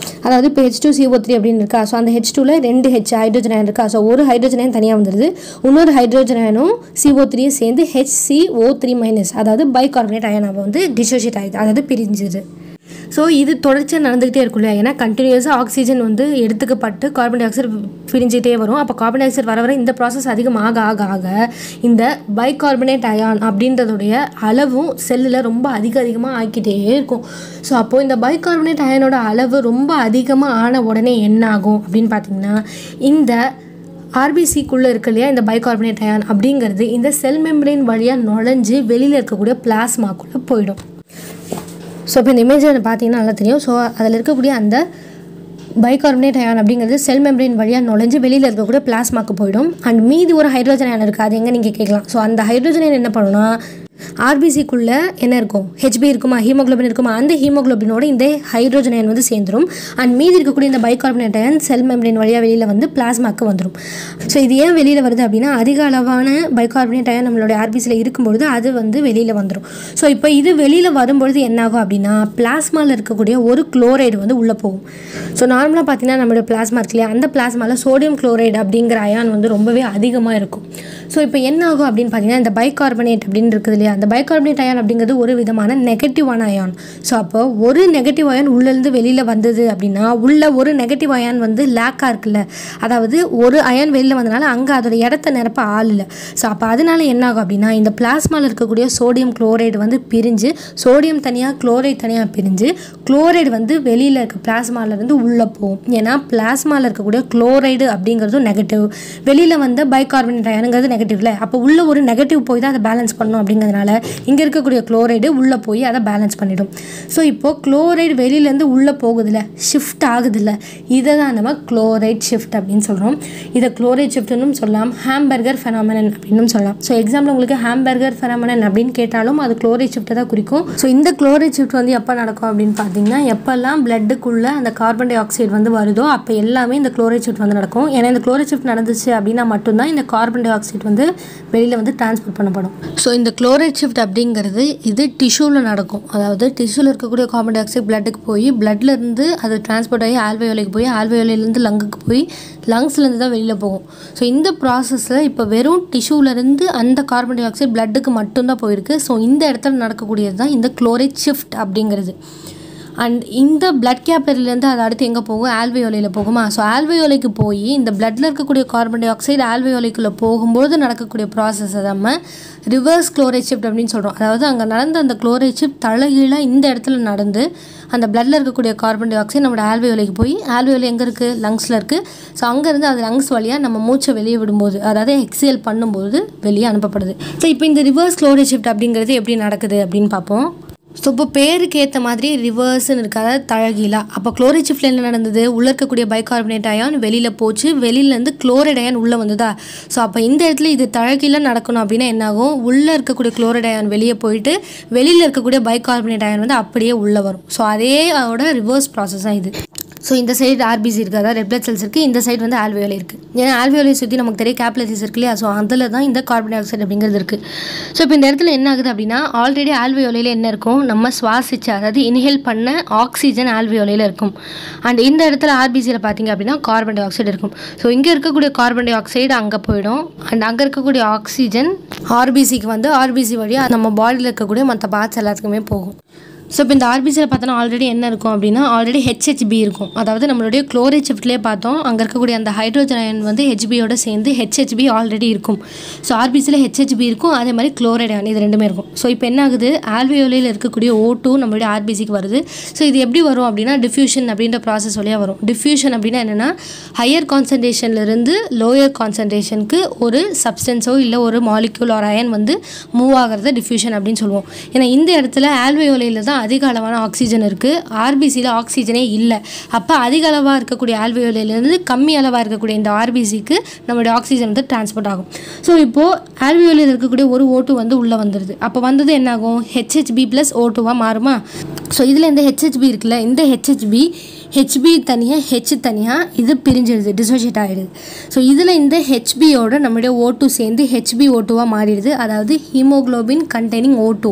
அதாவது இப்போ ஹெச் டூ சிஓ த்ரீ அப்படின்னு இருக்கா ஸோ அந்த ஹெச் டூவில் ரெண்டு ஹெச் ஹைட்ரோஜன் அயன் இருக்கா ஸோ ஒரு ஹைட்ரோஜன் அயன் தனியாக வந்துடுது இன்னொரு ஹைட்ரோஜன் அயனும் சிஓ த்ரீயும் சேர்ந்து ஹெச்சிஓ த்ரீ மைனஸ் அதாவது பைகார்பனேட் அயனாக வந்து டிசோசியேட் ஆகிடுது அதாவது பிரிஞ்சுது ஸோ இது தொடர்ச்சியாக நடந்துகிட்டே இருக்கும்ல ஏன்னா கண்டினியூஸாக ஆக்சிஜன் வந்து எடுத்துக்கப்பட்டு கார்பன் டை ஆக்சைடு பிரிஞ்சிட்டே வரும் அப்போ கார்பன் டை ஆக்சைடு வர வர இந்த ப்ராசஸ் அதிகமாக ஆக ஆக இந்த பைகார்பனேட் அயான் அப்படின்றதுடைய அளவும் செல்லில் ரொம்ப அதிக அதிகமாக ஆக்கிட்டே இருக்கும் ஸோ அப்போது இந்த பைகார்பனேட் அயனோட அளவு ரொம்ப அதிகமாக ஆன உடனே என்ன ஆகும் அப்படின்னு பார்த்தீங்கன்னா இந்த ஆர்பிசிக்குள்ளே இருக்கு இல்லையா இந்த பைகார்பனேட் அயான் அப்படிங்கிறது இந்த செல் மெம்பரேன் வழியாக நுழைஞ்சு வெளியில் இருக்கக்கூடிய பிளாஸ்மாக்குள்ளே போயிடும் ஸோ இப்போ இந்த இமேஜில் பார்த்தீங்கன்னா நல்லா தெரியும் ஸோ அதில் இருக்கக்கூடிய அந்த பைகார்பனேட் அயான் அப்படிங்கிறது செல் மெம்பரேன் வழியாக நுழைஞ்சு வெளியில் இருக்கக்கூடிய பிளாஸ்மாக்கு போயிடும் அண்ட் மீதி ஒரு ஹைட்ரோஜன் அயான் இருக்குது அது எங்கே நீங்கள் கேட்கலாம் ஸோ அந்த ஹைட்ரோஜன் அயன் என்ன பண்ணுன்னா ஆர்பிசிக்குள்ளே என்ன இருக்கும் ஹெச்பி இருக்குமா ஹீமோகுளோபின் இருக்குமா அந்த ஹீமோகுளோபினோட இந்த ஹைட்ரோஜன் அயன் வந்து சேர்ந்துரும் அண்ட் மீதி இருக்கக்கூடிய இந்த பைகார்பனேட் அயன் செல் மெம்பரேன் வழியாக வெளியில் வந்து பிளாஸ்மாக்கு வந்துடும் ஸோ இது ஏன் வெளியில் வருது அப்படின்னா அதிக அளவான பைகார்பனேட் அயன் நம்மளுடைய ஆர்பிசியில் இருக்கும்பொழுது அது வந்து வெளியில் வந்துடும் ஸோ இப்போ இது வெளியில் வரும்பொழுது என்னாகும் அப்படின்னா பிளாஸ்மாவில் இருக்கக்கூடிய ஒரு குளோரைடு வந்து உள்ளே போகும் ஸோ நார்மலாக பார்த்தீங்கன்னா நம்மளுடைய பிளாஸ்மா இருக்கு இல்லையா அந்த பிளாஸ்மாவில் சோடியம் குளோரைடு அப்படிங்கிற அயான் வந்து ரொம்பவே அதிகமாக இருக்கும் ஸோ இப்போ என்ன ஆகும் அப்படின்னு பார்த்தீங்கன்னா இந்த பைகார்பனேட் அப்படின்னு இருக்குது இல்லையா அந்த பைகார்பனேட் அயான் அப்படிங்கிறது ஒரு விதமான நெகட்டிவான அயான் ஸோ அப்போ ஒரு நெகட்டிவ் அயான் உள்ளேருந்து வெளியில் வந்தது அப்படின்னா உள்ள ஒரு நெகட்டிவ் அயான் வந்து லேக்காக இருக்குல்ல அதாவது ஒரு அயான் வெளியில் வந்தனால அங்கே அதோட இடத்த நிரப்ப ஆள் இல்லை ஸோ அப்போ அதனால என்ன ஆகும் அப்படின்னா இந்த பிளாஸ்மாவில் இருக்கக்கூடிய சோடியம் குளோரைடு வந்து பிரிஞ்சு சோடியம் தனியாக குளோரைடு தனியாக பிரிஞ்சு குளோரைடு வந்து வெளியில் இருக்க பிளாஸ்மாவிலேருந்து உள்ளே போகும் ஏன்னா பிளாஸ்மாவில் இருக்கக்கூடிய குளோரைடு அப்படிங்கிறதும் நெகட்டிவ் வெளியில் வந்த பைகார்பனேட் அயனுங்கிறது நெகட்டிவ்ல அப்போ உள்ள ஒரு நெகட்டிவ் போய் தான் அதை பேலன்ஸ் பண்ணும் அப்படிங்கிறதுனால இங்கே இருக்கக்கூடிய குளோரைடு உள்ளே போய் அதை பேலன்ஸ் பண்ணிடும் ஸோ இப்போது குளோரைடு வெளியிலேருந்து உள்ளே போகுதுல்ல ஷிஃப்ட் ஆகுதுல்ல இதை தான் நம்ம குளோரைட் ஷிஃப்ட் அப்படின்னு சொல்கிறோம் இதை குளோரைட் ஷிஃப்ட்னு சொல்லலாம் ஹாம்பர்கர் ஃபெனாமனன் அப்படின்னு சொல்லலாம் ஸோ எக்ஸாம்பிள் உங்களுக்கு ஹாம்பர்கர் ஃபெனாமனன் அப்படின்னு கேட்டாலும் அது குளோரைட் ஷிஃப்ட்டை தான் குறிக்கும் ஸோ இந்த குளோரைட் ஷிஃப்ட் வந்து எப்போ நடக்கும் அப்படின்னு பார்த்தீங்கன்னா எப்போல்லாம் பிளட்டுக்குள்ளே அந்த கார்பன் டை ஆக்சைடு வந்து வருதோ அப்போ எல்லாமே இந்த குளோரைட் ஷிஃப்ட் வந்து நடக்கும் ஏன்னா இந்த குளோரைட் ஷிஃப்ட் நடந்துச்சு அப்படின்னா மட்டும்தான் இந்த கார்பன் டை ஆக்சைடு வந்து வெளியில் வந்து டிரான்ஸ்போர்ட் பண்ணப்படும் ஸோ இந்த குளோரைட் ஷிஃப்ட் அப்படிங்கிறது இது டிஷ்யூவில் நடக்கும் அதாவது டிஷ்யூவில் இருக்கக்கூடிய கார்பன் டை ஆக்சைடு பிளட்டுக்கு போய் bloodல இருந்து அது டிரான்ஸ்போர்ட் ஆகி ஆல்வையோலைக்கு போய் ஆல்வையோலையிலேருந்து லங்குக்கு போய் லங்ஸ்லேருந்து தான் வெளியில் போகும் ஸோ இந்த ப்ராசஸில் இப்போ வெறும் டிஷ்யூலேருந்து அந்த கார்பன் டை ஆக்சைடு பிளட்டுக்கு மட்டும்தான் போயிருக்கு ஸோ இந்த இடத்துல நடக்கக்கூடியது தான் இந்த குளோரைட் ஷிஃப்ட் அப்படிங்கிறது அண்ட் இந்த பிளட் கேப்லரிலேருந்து அது அடுத்து எங்கே போகும் ஆல்வையோலையில் போகுமா ஸோ ஆல்வையோலைக்கு போய் இந்த பிளட்டில் இருக்கக்கூடிய கார்பன் டை ஆக்சைடு ஆல்வையோலைக்குள்ளே போகும்போது நடக்கக்கூடிய ப்ராசஸை நம்ம ரிவர்ஸ் குளோரைட் ஷிஃப்ட் அப்படின்னு சொல்கிறோம் அதாவது அங்கே நடந்த அந்த குளோரைட் ஷிஃப்ட் தலைகீழாக இந்த இடத்துல நடந்து அந்த பிளட்டில் இருக்கக்கூடிய கார்பன் டை ஆக்சைடு நம்மளோட ஆல்வையோலைக்கு போய் ஆல்வையோலை எங்கே இருக்குது லங்ஸில் இருக்குது ஸோ அங்கேருந்து அது லங்ஸ் வழியாக நம்ம மூச்சை வெளியே விடும்போது அதாவது எக்ஸியல் பண்ணும்போது வெளியே அனுப்பப்படுது ஸோ இப்போ இந்த ரிவர்ஸ் குளோரைட் ஷிஃப்ட் அப்படிங்கிறது எப்படி நடக்குது அப்படின்னு பார்ப்போம் ஸோ இப்போ பேருக்கு ஏற்ற மாதிரி ரிவர்ஸ்னு இருக்கு அதாவது தழகீழா அப்போ குளோரைட் ஷிஃப்ட்ல என்ன நடந்தது உள்ளே இருக்கக்கூடிய பைகார்பனேட் அயான் வெளியில் போச்சு வெளியிலேருந்து குளோரைட் அயான் உள்ளே வந்ததா ஸோ அப்போ இந்த இடத்துல இது தழகீழா நடக்கணும் அப்படின்னா என்னாகும் உள்ளே இருக்கக்கூடிய குளோரைட் அயான் வெளியே போயிட்டு வெளியில் இருக்கக்கூடிய பைகார்பனேட் அயான் வந்து அப்படியே உள்ளே வரும் ஸோ அதே அதோட ரிவர்ஸ் ப்ராசஸ் தான் இது ஸோ இந்த சைடு ஆர்பிசி இருக்குது அதாவது ரெட் பிளட் செல்ஸ் இருக்குது இந்த சைடு வந்து ஆல்வியோலை இருக்குது ஏன்னா ஆல்வியோலை சுற்றி நமக்கு தெரியும் கேப்லரிஸ் இருக்கு இல்லையா ஸோ அதில் தான் இந்த கார்பன் டை ஆக்சைடு அப்படிங்கிறது இருக்குது ஸோ இப்போ இந்த இடத்துல என்ன ஆகுது அப்படின்னா ஆல்ரெடி ஆல்வியோலையில் என்ன இருக்கும் நம்ம சுவாசிச்ச அதாவது இன்ஹேல் பண்ண ஆக்சிஜன் ஆல்வியோலையில் இருக்கும் அண்ட் இந்த இடத்துல ஆர்பிசியில் பார்த்தீங்க அப்படின்னா கார்பன் டை ஆக்சைடு இருக்கும் ஸோ இங்கே இருக்கக்கூடிய கார்பன் டை ஆக்சைடு அங்கே போயிடும் அண்ட் அங்கே இருக்கக்கூடிய ஆக்சிஜன் ஆர்பிசிக்கு வந்து ஆர்பிசி வழியாக நம்ம பாடியில் இருக்கக்கூடிய மற்ற பார்ட்ஸ் எல்லாத்துக்குமே போகும் ஸோ இப்போ இந்த ஆர்பிசியில் பார்த்தோன்னா ஆல்ரெடி என்ன இருக்கும் அப்படின்னா ஆல்ரெடி ஹெச்ஹெச்பி இருக்கும் அதாவது நம்மளுடைய குளோரைட் ஷிஃப்ட்லேயே பார்த்தோம் அங்கே இருக்கக்கூடிய அந்த ஹைட்ரோஜன் அயன் வந்து ஹெச்பியோட சேர்ந்து ஹெச்ஹெச்பி ஆல்ரெடி இருக்கும் ஸோ ஆர்பிசியில் ஹெச்ஹெச்பி இருக்கும் அதே மாதிரி குளோரைட் அயன் இது ரெண்டுமே இருக்கும் ஸோ இப்போ என்ன ஆகுது ஆல்வியோலையில் இருக்கக்கூடிய ஓ டூ நம்மளுடைய ஆர்பிசிக்கு வருது ஸோ இது எப்படி வரும் அப்படின்னா டிஃப்யூஷன் அப்படின்ற ப்ராசஸ் வழியாக வரும் டிஃப்யூஷன் அப்படின்னா என்னென்னா ஹையர் கான்சன்ட்ரேஷன்லேருந்து லோயர் கான்சன்ட்ரேஷனுக்கு ஒரு சப்ஸ்டன்ஸோ இல்லை ஒரு மாலிக்யூல் ஒரு அயன் வந்து மூவ் ஆகிறத டிஃப்யூஷன் அப்படின்னு சொல்லுவோம் ஏன்னா இந்த இடத்துல ஆல்வியோலையில் தான் அதிக அளவான ஆக்சிஜன் இருக்குது ஆர்பிசியில் ஆக்சிஜனே இல்லை அப்போ அதிக அளவாக இருக்கக்கூடிய ஆல்வியோலையிலேருந்து கம்மி அளவாக இருக்கக்கூடிய இந்த ஆர்பிசிக்கு நம்மளுடைய ஆக்சிஜன் வந்து டிரான்ஸ்போர்ட் ஆகும் ஸோ இப்போது ஆல்வியோலையில் இருக்கக்கூடிய ஒரு ஓட்டு வந்து உள்ளே வந்துடுது அப்போ வந்தது என்னாகும் ஹெச்ஹெச்பி ப்ளஸ் ஓ டூவாக மாறுமா ஸோ இதில் இந்த ஹெச்ஹெச்பி இருக்குல்ல இந்த ஹெச்ஹெச்பி ஹெச்பி தனியாக ஹெச் தனியாக இது பிரிஞ்சிடுது டிசோசியேட் ஆகிடுது ஸோ இதில் இந்த ஹெச்பியோட நம்மளுடைய ஓ டூ சேர்ந்து ஹெச்பி ஓ டூவாக மாறிடுது அதாவது haemoglobin containing O two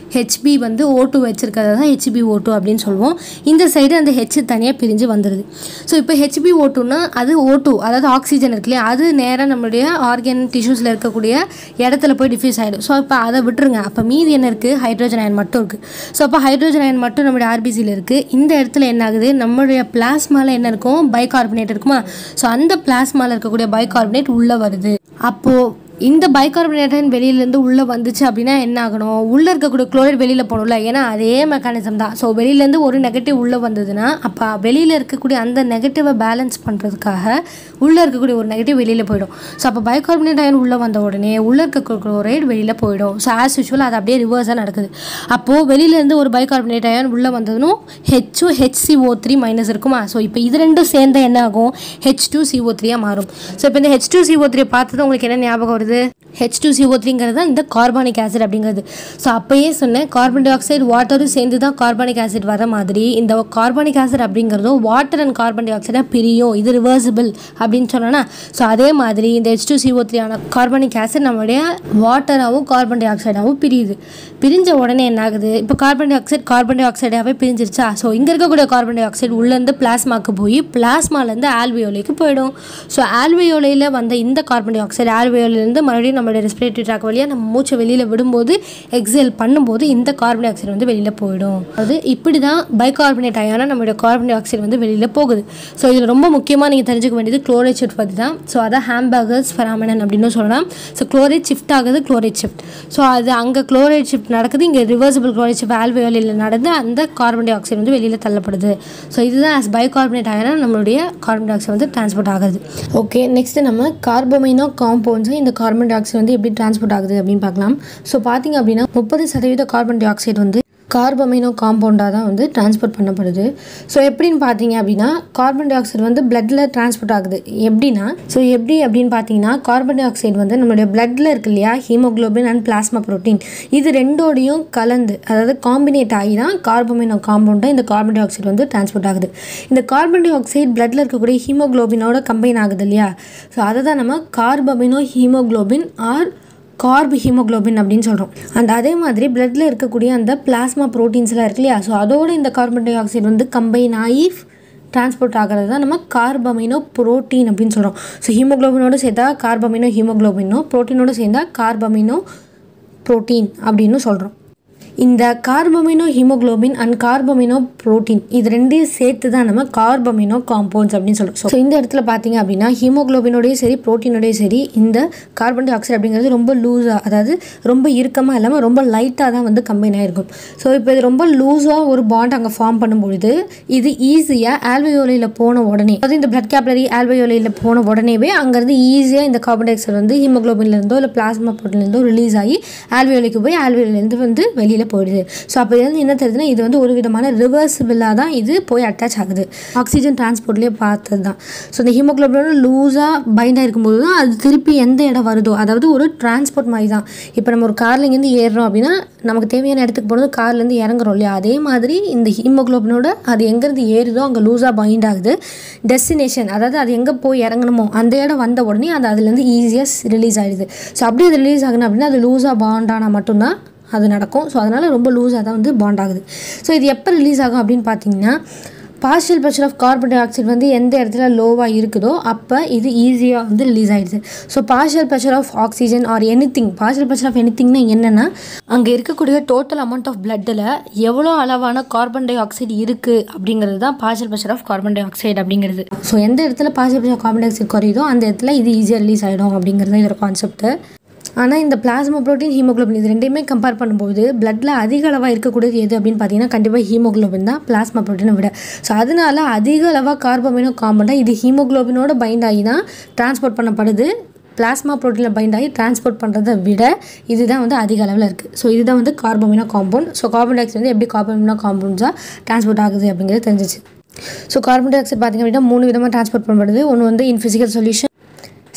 Hb வந்து ஓ டூ வச்சிருக்கிறது தான் ஹெச்பி ஓ டூ அப்படின்னு சொல்லுவோம் இந்த சைடு அந்த ஹெச் தனியாக பிரிஞ்சு வந்துடுது ஸோ இப்போ ஹெச்பி ஓ டூனா அது ஓ டூ அதாவது ஆக்சிஜன் இருக்கு இல்லையா அது நேராக நம்மளுடைய ஆர்கன் டிஷ்யூஸில் இருக்கக்கூடிய இடத்துல போய் டிஃப்யூஸ் ஆகிடும் ஸோ இப்போ அதை விட்டுருங்க அப்போ மீதி என்ன இருக்குது ஹைட்ரோஜன் அயன் மட்டும் இருக்குது ஸோ அப்போ ஹைட்ரோஜன் அயன் மட்டும் நம்மளுடைய ஆர்பிசியில் இருக்குது இந்த இடத்துல என்ன ஆகுது நம்மளுடைய பிளாஸ்மாவில் என்ன இருக்கும் பைகார்பனேட் இருக்குமா ஸோ அந்த பிளாஸ்மாவில் இருக்கக்கூடிய பைகார்பனேட் உள்ளே வருது அப்போது இந்த பைகார்பனேட்டன் வெளியிலேருந்து உள்ளே வந்துச்சு அப்படின்னா என்ன ஆகணும் உள்ளே இருக்கக்கூடிய குளோரைட் வெளியில் போகணும்ல ஏன்னா அதே மெக்கானிசம் தான் ஸோ வெளியிலேருந்து ஒரு நெகட்டிவ் உள்ளே வந்ததுன்னா அப்போ வெளியில் இருக்கக்கூடிய அந்த நெகட்டிவை பேலன்ஸ் பண்ணுறதுக்காக உள்ளே இருக்கக்கூடிய ஒரு நெகட்டிவ் வெளியில் போயிடும் ஸோ அப்போ பைகார்பனேட் அயன் உள்ளே வந்த உடனே உள்ளே இருக்க குளோரைட் வெளியில் போயிடும் ஸோ ஆஸ் யூஷுவல் அது அப்படியே ரிவர்ஸாக நடக்குது அப்போது வெளியிலேருந்து ஒரு பைகார்பனேட் அயன் உள்ளே வந்ததும் ஹெச்சும் ஹெச்சிஓ த்ரீ மைனஸ் இருக்குமா ஸோ இப்போ இது ரெண்டும் சேர்ந்தா என்ன ஆகும் ஹெச் டூ சிஓ த்ரீயாக மாறும் ஸோ இப்போ இந்த ஹெச் டூ சிஓ த்ரீ பார்த்தது உங்களுக்கு என்ன ஞாபகம் வருது ஹெச் டூ சிஓ த்ரீங்கிறது தான் இந்த கார்பானிக் ஆசிட் அப்படிங்கிறது ஸோ அப்பயே சொன்னேன் கார்பன் டை ஆக்சைடு வாட்டரும் சேர்ந்து தான் கார்பானிக் ஆசிட் வர மாதிரி இந்த கார்பானிக் ஆசிட் அப்படிங்கிறதும் வாட்டர் அண்ட் கார்பன் டை ஆக்சைடாக பிரியும் இது ரிவர்சிபிள் அப்படின்னு சொன்னோன்னா ஸோ அதே மாதிரி இந்த ஹெச் டூ சிஓ த்ரீயான கார்பானிக் ஆசிட் நம்மளுடைய வாட்டராகவும் கார்பன் டை ஆக்சைடாகவும் பிரியுது பிரிஞ்ச உடனே என்ன ஆகுது இப்போ கார்பன் டை ஆக்சைடு கார்பன் டை ஆக்சைடாகவே பிரிஞ்சிருச்சா ஸோ இங்கே இருக்கக்கூடிய கார்பன் டை ஆக்சைடு உள்ளேருந்து பிளாஸ்மாக்கு போய் பிளாஸ்மாலேருந்து ஆல்வியோலைக்கு போயிடும் ஸோ ஆல்வியோலையில் வந்த இந்த கார்பன் டை ஆக்சைடு ஆல்வியோலேருந்து மறுபடியும் நம்மளுடைய ரெஸ்பிரேட்டரி ட்ராக் வழியாக நம்ம மூச்சை வெளியில் விடும்போது எக்ஸேல் பண்ணும்போது இந்த கார்பன் டை ஆக்சைடு வந்து வெளியில் போயிடும் அது இப்படி தான் பைகார்பனேட் ஆயான நம்மளுடைய கார்பன் டை ஆக்சைடு வந்து வெளியில் போகுது ஸோ இதில் ரொம்ப முக்கியமாக நீங்கள் தெரிஞ்சுக்க வேண்டியது குளோரைட் ஷிஃப்ட் பற்றி தான் ஸோ அதான் ஹாம்பர்கர்ஸ் ஃபெராமினன் அப்படின்னு சொல்லலாம் ஸோ குளோரைட் ஷிஃப்ட் ஆகுது குளோரைட் ஷிஃப்ட் ஸோ அது அங்கே குளோரைட் ஷிஃப்ட் நடக்குது இங்கே ரிவர்சிபிள் குளோரைட் ஷிஃப்ட் ஆல்வியோலில் நடந்து அந்த கார்பன் டை ஆக்சைடு வந்து வெளியில் தள்ளப்படுது ஸோ இதுதான் as பைகார்பனேட் ஆகினா நம்மளுடைய கார்பன் டை ஆக்சைடு வந்து டிரான்ஸ்போர்ட் ஆகுது ஓகே நெக்ஸ்ட் நம்ம கார்போமைனோ காம்பவுண்ட்ஸை இந்த கார்பன் டை ஆக்சைடு வந்து எப்படி டிரான்ஸ்போர்ட் ஆகுது அப்படின்னு பார்க்கலாம் ஸோ பார்த்தீங்க அப்படின்னா முப்பது சதவீத கார்பன் டை ஆக்சைடு வந்து கார்பமைனோ காம்பவுண்டாக தான் வந்து டிரான்ஸ்போர்ட் பண்ணப்படுது ஸோ எப்படின்னு பார்த்தீங்க அப்படின்னா கார்பன் டை ஆக்சைடு வந்து பிளட்டில் டிரான்ஸ்போர்ட் ஆகுது எப்படின்னா ஸோ எப்படி அப்படின்னு பார்த்தீங்கன்னா கார்பன் டை ஆக்சைடு வந்து நம்மளுடைய பிளட்டில் இருக்கு இல்லையா ஹீமோக்ளோபின் அண்ட் பிளாஸ்மா ப்ரோட்டீன் இது ரெண்டோடையும் கலந்து அதாவது காம்பினேட் ஆகி தான் கார்பமைனோ காம்பவுண்டாக இந்த கார்பன் டை ஆக்சைடு வந்து டிரான்ஸ்போர்ட் ஆகுது இந்த கார்பன் டை ஆக்சைடு பிளட்டில் இருக்கக்கூடிய ஹீமோக்ளோபினோட கம்பைன் ஆகுது இல்லையா ஸோ அதை தான் நம்ம carbamino haemoglobin or carb haemoglobin அப்படின்னு சொல்கிறோம் அண்ட் அதே மாதிரி பிளட்டில் இருக்கக்கூடிய அந்த பிளாஸ்மா ப்ரோட்டீன்ஸ்லாம் இருக்கு இல்லையா ஸோ அதோட இந்த கார்பன் டை ஆக்சைடு வந்து கம்பைன் ஆகி டிரான்ஸ்போர்ட் ஆகிறது தான் நம்ம கார்பமைனோ புரோட்டீன் அப்படின்னு சொல்கிறோம் ஸோ ஹீமோக்ளோபினோட சேர்த்தா கார்பமைனோ ஹீமோக்ளோபினோ ப்ரோட்டீனோட சேர்ந்தா கார்பமைனோ புரோட்டீன் அப்படின்னு சொல்கிறோம் இந்த carbamino haemoglobin and carbamino protein இது ரெண்டையும் சேர்த்து தான் நம்ம கார்பமினோ காம்பவுண்ட்ஸ் அப்படின்னு சொல்கிறோம் ஸோ இந்த இடத்துல பார்த்தீங்க அப்படின்னா ஹீமோக்ளோபினோடையும் சரி ப்ரோட்டீனோடையும் சரி இந்த கார்பன் டை ஆக்சைடு அப்படிங்கிறது ரொம்ப லூஸாக அதாவது ரொம்ப இறுக்கமாக இல்லாமல் ரொம்ப லைட்டாக தான் வந்து கம்பைன் ஆகிருக்கும் ஸோ இப்போ இது ரொம்ப லூஸாக ஒரு பாண்ட் அங்கே ஃபார்ம் பண்ணும்பொழுது இது ஈஸியாக ஆல்வையோலையில் போன உடனே அதாவது இந்த பிளட் கேப்லரி ஆல்வையோலையில் போன உடனேவே அங்கேருந்து ஈஸியாக இந்த கார்பன் டை ஆக்சைடு வந்து ஹீமோக்ளோபின்லேருந்தோ இல்லை பிளாஸ்மா ப்ரோட்டீன்லேருந்தோ ரிலீஸ் ஆகி ஆல்வையோலைக்கு போய் ஆல்வையோலேருந்து வந்து வெளியில் போயிடுது ஸோ அப்போ இதுலேருந்து என்ன தெரியுதுன்னா இது வந்து ஒரு விதமான ரிவர்சிபிளாக தான் இது போய் அட்டாச் ஆகுது ஆக்சிஜன் டிரான்ஸ்போர்ட்லேயே பார்த்தது தான் ஸோ இந்த ஹீமோக்ளோபினோட லூஸாக பைண்ட் ஆகிருக்கும்போது தான் அது திருப்பி எந்த இடம் வருதோ அதாவது ஒரு டிரான்ஸ்போர்ட் மாதிரி தான் இப்போ நம்ம ஒரு கார்ல இங்கேருந்து ஏறுறோம் அப்படின்னா நமக்கு தேவையான இடத்துக்கு போகிறது கார்லேருந்து இறங்குறோம் இல்லையா அதே மாதிரி இந்த ஹீமோக்ளோபினோட அது எங்கேருந்து ஏறுதோ அங்கே லூஸாக பைண்ட் ஆகுது டெஸ்டினேஷன் அதாவது அது எங்கே போய் இறங்கணுமோ அந்த இடம் வந்த உடனே அது அதுலேருந்து ஈஸியாக ரிலீஸ் ஆகிடுது ஸோ அப்படி அது ரிலீஸ் ஆகணும் அப்படின்னா அது லூஸாக பாண்ட் ஆனால் மட்டும்தான் அது நடக்கும் ஸோ அதனால் ரொம்ப லூஸாக தான் வந்து பாண்ட் ஆகுது ஸோ இது எப்போ ரிலீஸ் ஆகும் அப்படின்னு பார்த்தீங்கன்னா partial pressure of carbon dioxide வந்து எந்த இடத்துல லோவாக இருக்குதோ அப்போ இது ஈஸியாக வந்து ரிலீஸ் ஆகிடுது so partial pressure of oxygen or any thing partial pressure of any திங்னா என்னென்னா அங்கே இருக்கக்கூடிய டோட்டல் அமௌண்ட் ஆஃப் பிளட்டில் எவ்வளோ அளவான கார்பன் டை ஆக்சைடு இருக்குது அப்படிங்கிறது தான் partial pressure of carbon dioxide அப்படிங்கிறது ஸோ எந்த இடத்துல partial pressure carbon dioxide குறையுதோ அந்த இடத்துல இது ஈஸியாக ரிலீஸ் ஆகிடும் அப்படிங்கிறது தான் இதோட கான்செப்ட்டு ஆனால் இந்த பிளாஸ்மா ப்ரோட்டீன் ஹீமோக்ளோபின் இது ரெண்டையுமே கம்பேர் பண்ணும்போது பிளட்டில் அதிக அளவாக இருக்கக்கூடியது எது அப்படின்னு பார்த்தீங்கன்னா கண்டிப்பாக ஹீமோக்ளோபின் தான் பிளாஸ்மா ப்ரோட்டீனை விட ஸோ அதனால அதிக அளவாக கார்பமினோ காம்பவுண்டாக இது ஹீமோக்ளோபினோட பைண்ட் ஆகி தான் டிரான்ஸ்போர்ட் பண்ணப்படுது பிளாஸ்மா ப்ரோட்டீனில் பைண்ட் ஆகி டிரான்ஸ்போர்ட் பண்ணுறதை விட இதுதான் வந்து அதிக அளவில் இருக்குது ஸோ இதுதான் வந்து carbamino compound so carbon dioxide வந்து எப்படி கார்பமினோ காம்பவுண்ட்ஸாக டிரான்ஸ்போர்ட் ஆகுது அப்படிங்கிறது தெரிஞ்சிச்சு ஸோ கார்பன் டை ஆக்சைடு பார்த்திங்க அப்படின்னா மூணு விதமாக டிரான்ஸ்போர்ட் பண்ணப்படுது ஒன்று வந்து இன் ஃபிசிக்கல் சொல்யூஷன்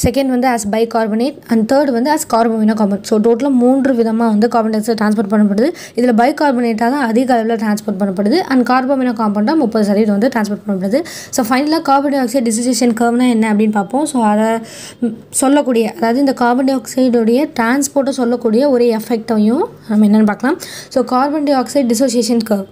செகண்ட் வந்து as bicarbonate and third வந்து ஆஸ் கார்போமினா காம்பவுண்ட் ஸோ டோட்டலாக மூன்று விதமாக வந்து கார்பன் டை ஆக்சைடு ட்ரான்ஸ்போர்ட் பண்ணப்படுது இதில் பை கார்பனேட்டாக தான் அதிக அளவில் ட்ரான்ஸ்போர்ட் பண்ணப்படுது அண்ட் கார்போமினா காம்பவுண்டாக முப்பது சதவீதம் வந்து ட்ரான்ஸ்போர்ட் பண்ணப்படுது ஸோ ஃபைனலாக கார்பன் டை ஆக்சைடு டிசிசேஷன் கர்வ்னா என்ன அப்படின்னு பார்ப்போம் ஸோ அதை ம், சொல்லக்கூடிய அதாவது இந்த கார்பன் டை ஆக்சைடுடைய டிரான்ஸ்போர்ட்டை சொல்லக்கூடிய ஒரு எஃபெக்டையும் நம்ம என்னென்னு பார்க்கலாம் so carbon dioxide dissociation curve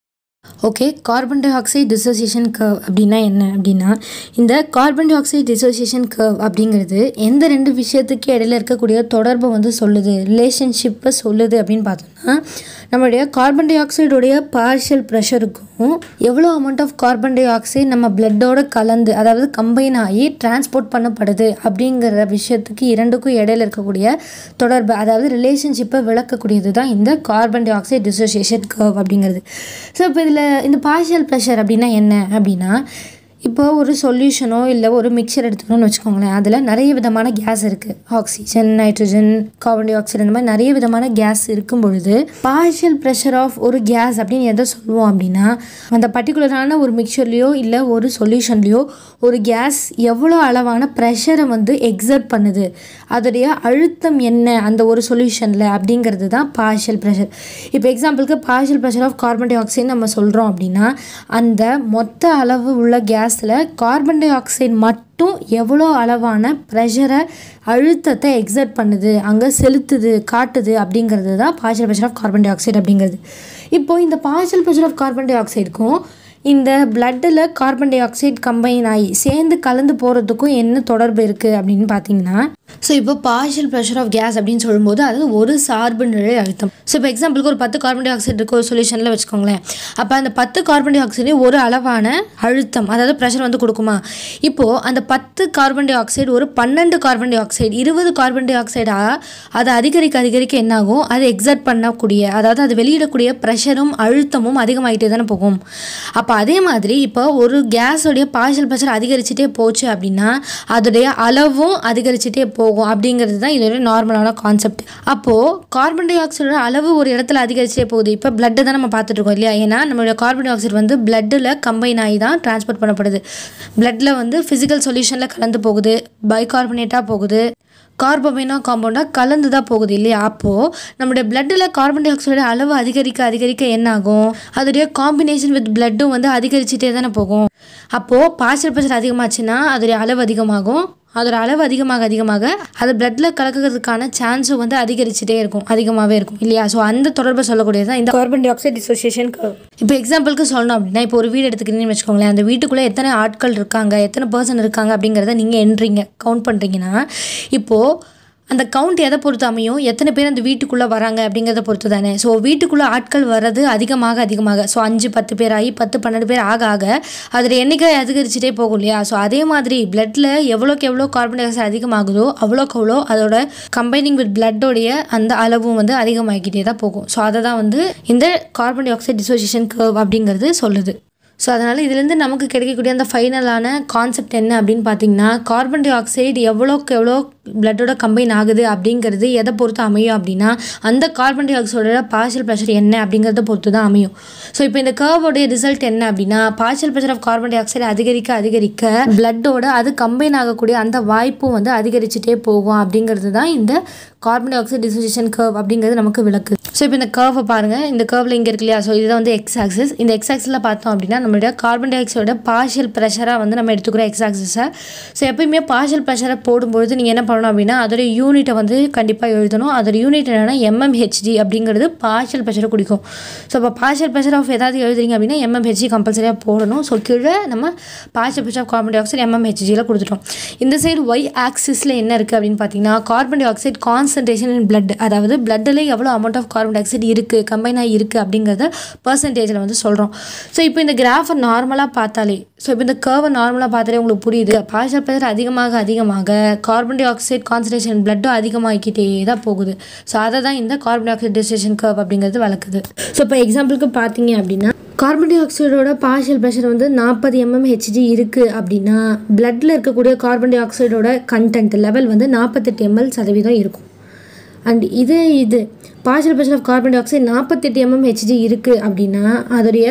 okay carbon dioxide dissociation curve அப்படின்னா என்ன அப்படின்னா இந்த carbon dioxide dissociation curve அப்படிங்கிறது எந்த ரெண்டு விஷயத்துக்கு இடையில இருக்கக்கூடிய தொடர்பை வந்து சொல்லுது ரிலேஷன்ஷிப்பை சொல்லுது அப்படின்னு பார்த்தோம்னா நம்மளுடைய கார்பன் டை ஆக்சைடுடைய பார்ஷியல் ப்ரெஷருக்கும் எவ்வளோ amount of carbon dioxide நம்ம பிளட்டோட கலந்து அதாவது கம்பைன் ஆகி டிரான்ஸ்போர்ட் பண்ணப்படுது அப்படிங்கிற விஷயத்துக்கு இரண்டுக்கும் இடையில இருக்கக்கூடிய தொடர்பு அதாவது ரிலேஷன்ஷிப்பை விளக்கக்கூடியது தான் இந்த carbon dioxide dissociation curve அப்படிங்கிறது ஸோ இப்போ இதில் இந்த பார்ஷியல் ப்ரெஷர் அப்படின்னா என்ன அப்படின்னா இப்போ ஒரு சொல்யூஷனோ இல்லை ஒரு மிக்சர் எடுத்துக்கணும்னு வச்சுக்கோங்களேன் அதில் நிறைய விதமான கேஸ் இருக்குது oxygen nitrogen carbon dioxide இந்த மாதிரி நிறைய விதமான கேஸ் இருக்கும் பொழுது பார்ஷியல் ப்ரெஷர் ஆஃப் ஒரு கேஸ் அப்படின்னு எதை சொல்லுவோம் அப்படின்னா அந்த பர்டிகுலரான ஒரு மிக்சர்லேயோ இல்லை ஒரு சொல்யூஷன்லேயோ ஒரு கேஸ் எவ்வளோ அளவான ப்ரெஷரை வந்து எக்ஸர்ட் பண்ணுது அதோடைய அழுத்தம் என்ன அந்த ஒரு சொல்யூஷனில் அப்படிங்கிறது தான் பார்ஷியல் ப்ரெஷர் இப்போ எக்ஸாம்பிளுக்கு partial pressure of carbon dioxide நம்ம சொல்கிறோம் அப்படின்னா அந்த மொத்த அளவு உள்ள கேஸில் கார்பன் டை ஆக்சைடு மட்டும் எவ்வளோ அளவான ப்ரெஷரை அழுத்தத்தை எக்ஸர்ட் பண்ணுது அங்கே செலுத்துது காட்டுது அப்படிங்கிறது தான் partial pressure of carbon dioxide அப்படிங்கிறது இப்போ இந்த பார்ஷியல் ப்ரெஷர் ஆஃப் கார்பன் டை ஆக்சைடுக்கும் இந்த பிளட்டில் கார்பன் டை ஆக்சைடு கம்பைன் ஆகி சேர்ந்து கலந்து போகிறதுக்கும் என்ன தொடர்பு இருக்குது அப்படின்னு பார்த்தீங்கன்னா ஸோ இப்போ பார்ஷியல் ப்ரெஷர் ஆஃப் கேஸ் அப்படின்னு சொல்லும்போது அது ஒரு சார்பு நிலை அழுத்தம் ஸோ இப்போ எக்ஸாம்பிளுக்கு ஒரு பத்து கார்பன் டை ஆக்சைடு இருக்க ஒரு சொல்யூஷனில் வச்சுக்கோங்களேன் அப்போ அந்த பத்து கார்பன் டை ஆக்சைடு ஒரு அளவான அழுத்தம் அதாவது ப்ரெஷர் வந்து கொடுக்குமா இப்போது அந்த பத்து கார்பன் டை ஆக்சைடு ஒரு பன்னெண்டு கார்பன் டை ஆக்சைடு இருபது கார்பன் டை ஆக்சைடாக அது அதிகரிக்க அதிகரிக்க என்னாகும் அது எக்ஸர்ட் பண்ணக்கூடிய அதாவது அது வெளியிடக்கூடிய ப்ரெஷரும் அழுத்தமும் அதிகமாகிட்டே தானே போகும் அப்போ அதே மாதிரி இப்போ ஒரு கேஸோடைய பார்ஷியல் ப்ரெஷர் அதிகரிச்சுட்டே போச்சு அப்படின்னா அதோடைய அளவும் அதிகரிச்சுட்டே போகும் அப்படிங்கிறது தான் இதோட நார்மலான கான்செப்ட் அப்போது கார்பன் டை ஆக்சைடோட அளவு ஒரு இடத்துல அதிகரிச்சுட்டே போகுது இப்போ பிளட்டை தான் நம்ம பார்த்துட்டு இருக்கோம் இல்லையா ஏன்னா நம்மளுடைய கார்பன் டை ஆக்சைடு வந்து பிளட்டில் கம்பைன் ஆகி தான் டிரான்ஸ்போர்ட் பண்ணப்படுது பிளட்டில் வந்து ஃபிசிக்கல் சொல்யூஷனில் கலந்து போகுது பைகார்பனேட்டாக போகுது கார்போமைனா காம்பவுண்டாக கலந்து தான் போகுது இல்லையா அப்போது நம்மளுடைய பிளட்டில் கார்பன் டை ஆக்சைடு அளவு அதிகரிக்க அதிகரிக்க என்ன ஆகும் அதோடைய காம்பினேஷன் வித் பிளட்டும் வந்து அதிகரிச்சுட்டே தானே போகும் அப்போது பார்ஷியல் ப்ரெஷர் அதிகமாச்சுன்னா அதோடைய அளவு அதிகமாகும் அதோட அளவு அதிகமாக அதிகமாக அது பிளட்டில் கலக்கிறதுக்கான சான்ஸும் வந்து அதிகரிச்சுட்டே இருக்கும் அதிகமாகவே இருக்கும் இல்லையா ஸோ அந்த தொடர்பை சொல்லக்கூடியது தான் இந்த கார்பன் டை ஆக்சைடு டிசோசியேஷன் இப்போ எக்ஸாம்பிளுக்கு சொல்லணும் அப்படின்னா இப்போ ஒரு வீடு எடுத்துக்கிறீங்கன்னு வச்சுக்கோங்களேன் அந்த வீட்டுக்குள்ளே எத்தனை ஆட்கள் இருக்காங்க எத்தனை பர்சன் இருக்காங்க அப்படிங்கிறத நீங்கள் எண்றீங்க கவுண்ட் பண்ணுறீங்கன்னா இப்போது அந்த கவுண்ட் எதை பொறுத்து அமையும் எத்தனை பேர் அந்த வீட்டுக்குள்ளே வராங்க அப்படிங்கிறத பொறுத்து தானே ஸோ வீட்டுக்குள்ளே ஆட்கள் வர்றது அதிகமாக அதிகமாக ஸோ அஞ்சு பத்து பேர் ஆகி பத்து பன்னெண்டு பேர் ஆக ஆக அதில் எண்ணிக்கை அதிகரிச்சுட்டே போகும் இல்லையா ஸோ அதே மாதிரி பிளட்டில் எவ்வளோக்கு எவ்வளோ கார்பன் டை ஆக்சைடு அதிகமாகுதோ அவ்வளோக்கு அவ்வளோ அதோட கம்பைனிங் வித் பிளட்டோடைய அந்த அளவும் வந்து அதிகமாகிக்கிட்டே தான் போகும் ஸோ அதை தான் வந்து இந்த carbon dioxide dissociation curve அப்படிங்கிறது சொல்லுது ஸோ அதனால் இதுலேருந்து நமக்கு கிடைக்கக்கூடிய அந்த ஃபைனலான கான்செப்ட் என்ன அப்படின்னு பார்த்தீங்கன்னா கார்பன் டை ஆக்சைடு எவ்வளோக்கு எவ்வளோ பிளட்டோட கம்பைன் ஆகுது அப்படிங்கிறது எதை பொறுத்து அமையும் அப்படின்னா அந்த கார்பன் டை ஆக்சைடோட பார்ஷியல் ப்ரெஷர் என்ன அப்படிங்கிறத பொறுத்து தான் அமையும் ஸோ இப்போ இந்த கர்வோடைய ரிசல்ட் என்ன அப்படின்னா partial pressure of carbon dioxide அதிகரிக்க அதிகரிக்க பிளட்டோட அது கம்பைன் ஆகக்கூடிய அந்த வாய்ப்பும் வந்து அதிகரிச்சுட்டே போகும் அப்படிங்கிறது தான் இந்த carbon dioxide dissociation curve அப்படிங்கிறது நமக்கு விளக்கு ஸோ இப்போ இந்த கர்வை பாருங்கள் இந்த கர்வில் இங்கே இருக்கு இல்லையா ஸோ இதுதான் வந்து எக்ஸ் ஆக்சிஸ் இந்த எக்ஸ் ஆக்சிஸில் பார்த்தோம் அப்படின்னா நம்மளுடைய கார்பன் டை ஆக்சைடோட பார்ஷியல் ப்ரெஷராக வந்து நம்ம எடுத்துக்கிறோம் எக்ஸ் ஆக்சிஸை ஸோ எப்பயுமே பார்ஷியல் ப்ரெஷரை போடும்பொழுது நீங்கள் என்ன பண்ணணும் அப்படின்னா அதோட யூனிட்டை வந்து கண்டிப்பாக எழுதணும் அதோட யூனிட் என்னென்னா எம்எம்ஹெச்டி அப்படிங்கிறது பார்ஷியல் ப்ரெஷரை குடிக்கும் ஸோ இப்போ பார்ஷியல் ப்ரெஷர் ஆஃப் ஏதாவது எழுதுறீங்க அப்படின்னா எம்எம்ஹெச்டி கம்பல்சரியாக போடணும் ஸோ கீழே நம்ம partial pressure of carbon dioxide எம்எம்ஹெச்டியில் கொடுத்துட்டோம் இந்த சைடு ஒய் ஆக்சிஸில் என்ன இருக்குது அப்படின்னு பார்த்தீங்கன்னா carbon dioxide concentration in blood அதாவது பிளட்டில் எவ்வளோ amount of carbon dioxide இருக்குது கம்பைன் ஆகி இருக்குது அப்படிங்கிறத பர்சன்டேஜில் வந்து சொல்கிறோம் ஸோ இப்போ இந்த கிராஃபை நார்மலாக பார்த்தாலே ஸோ இப்போ இந்த கர்வை நார்மலாக பார்த்தாலே உங்களுக்கு புரியுது பார்ஷியல் ப்ரெஷர் அதிகமாக அதிகமாக கார்பன் டை ஆக்சைடு கான்சன்ட்ரேஷன் பிளட்டும் அதிகமாகிக்கிட்டே தான் போகுது ஸோ அதை தான் இந்த carbon dioxide dissociation curve அப்படிங்கிறது வளர்க்குது ஸோ இப்போ எக்ஸாம்பிளுக்கு பார்த்தீங்க அப்படின்னா கார்பன் டை ஆக்சைடோட பார்ஷியல் ப்ரெஷர் வந்து நாற்பது எம்எம் ஹெச்டி இருக்குது அப்படின்னா பிளட்டில் இருக்கக்கூடிய கார்பன் டை ஆக்சைடோட கண்டென்ட் லெவல் வந்து நாற்பத்தெட்டு எம்எல் சதவீதம் இருக்கும் அண்ட் இதே இது partial pressure of carbon dioxide நாற்பத்தெட்டு எம்எம் ஹெச்டி இருக்குது அப்படின்னா அதோடைய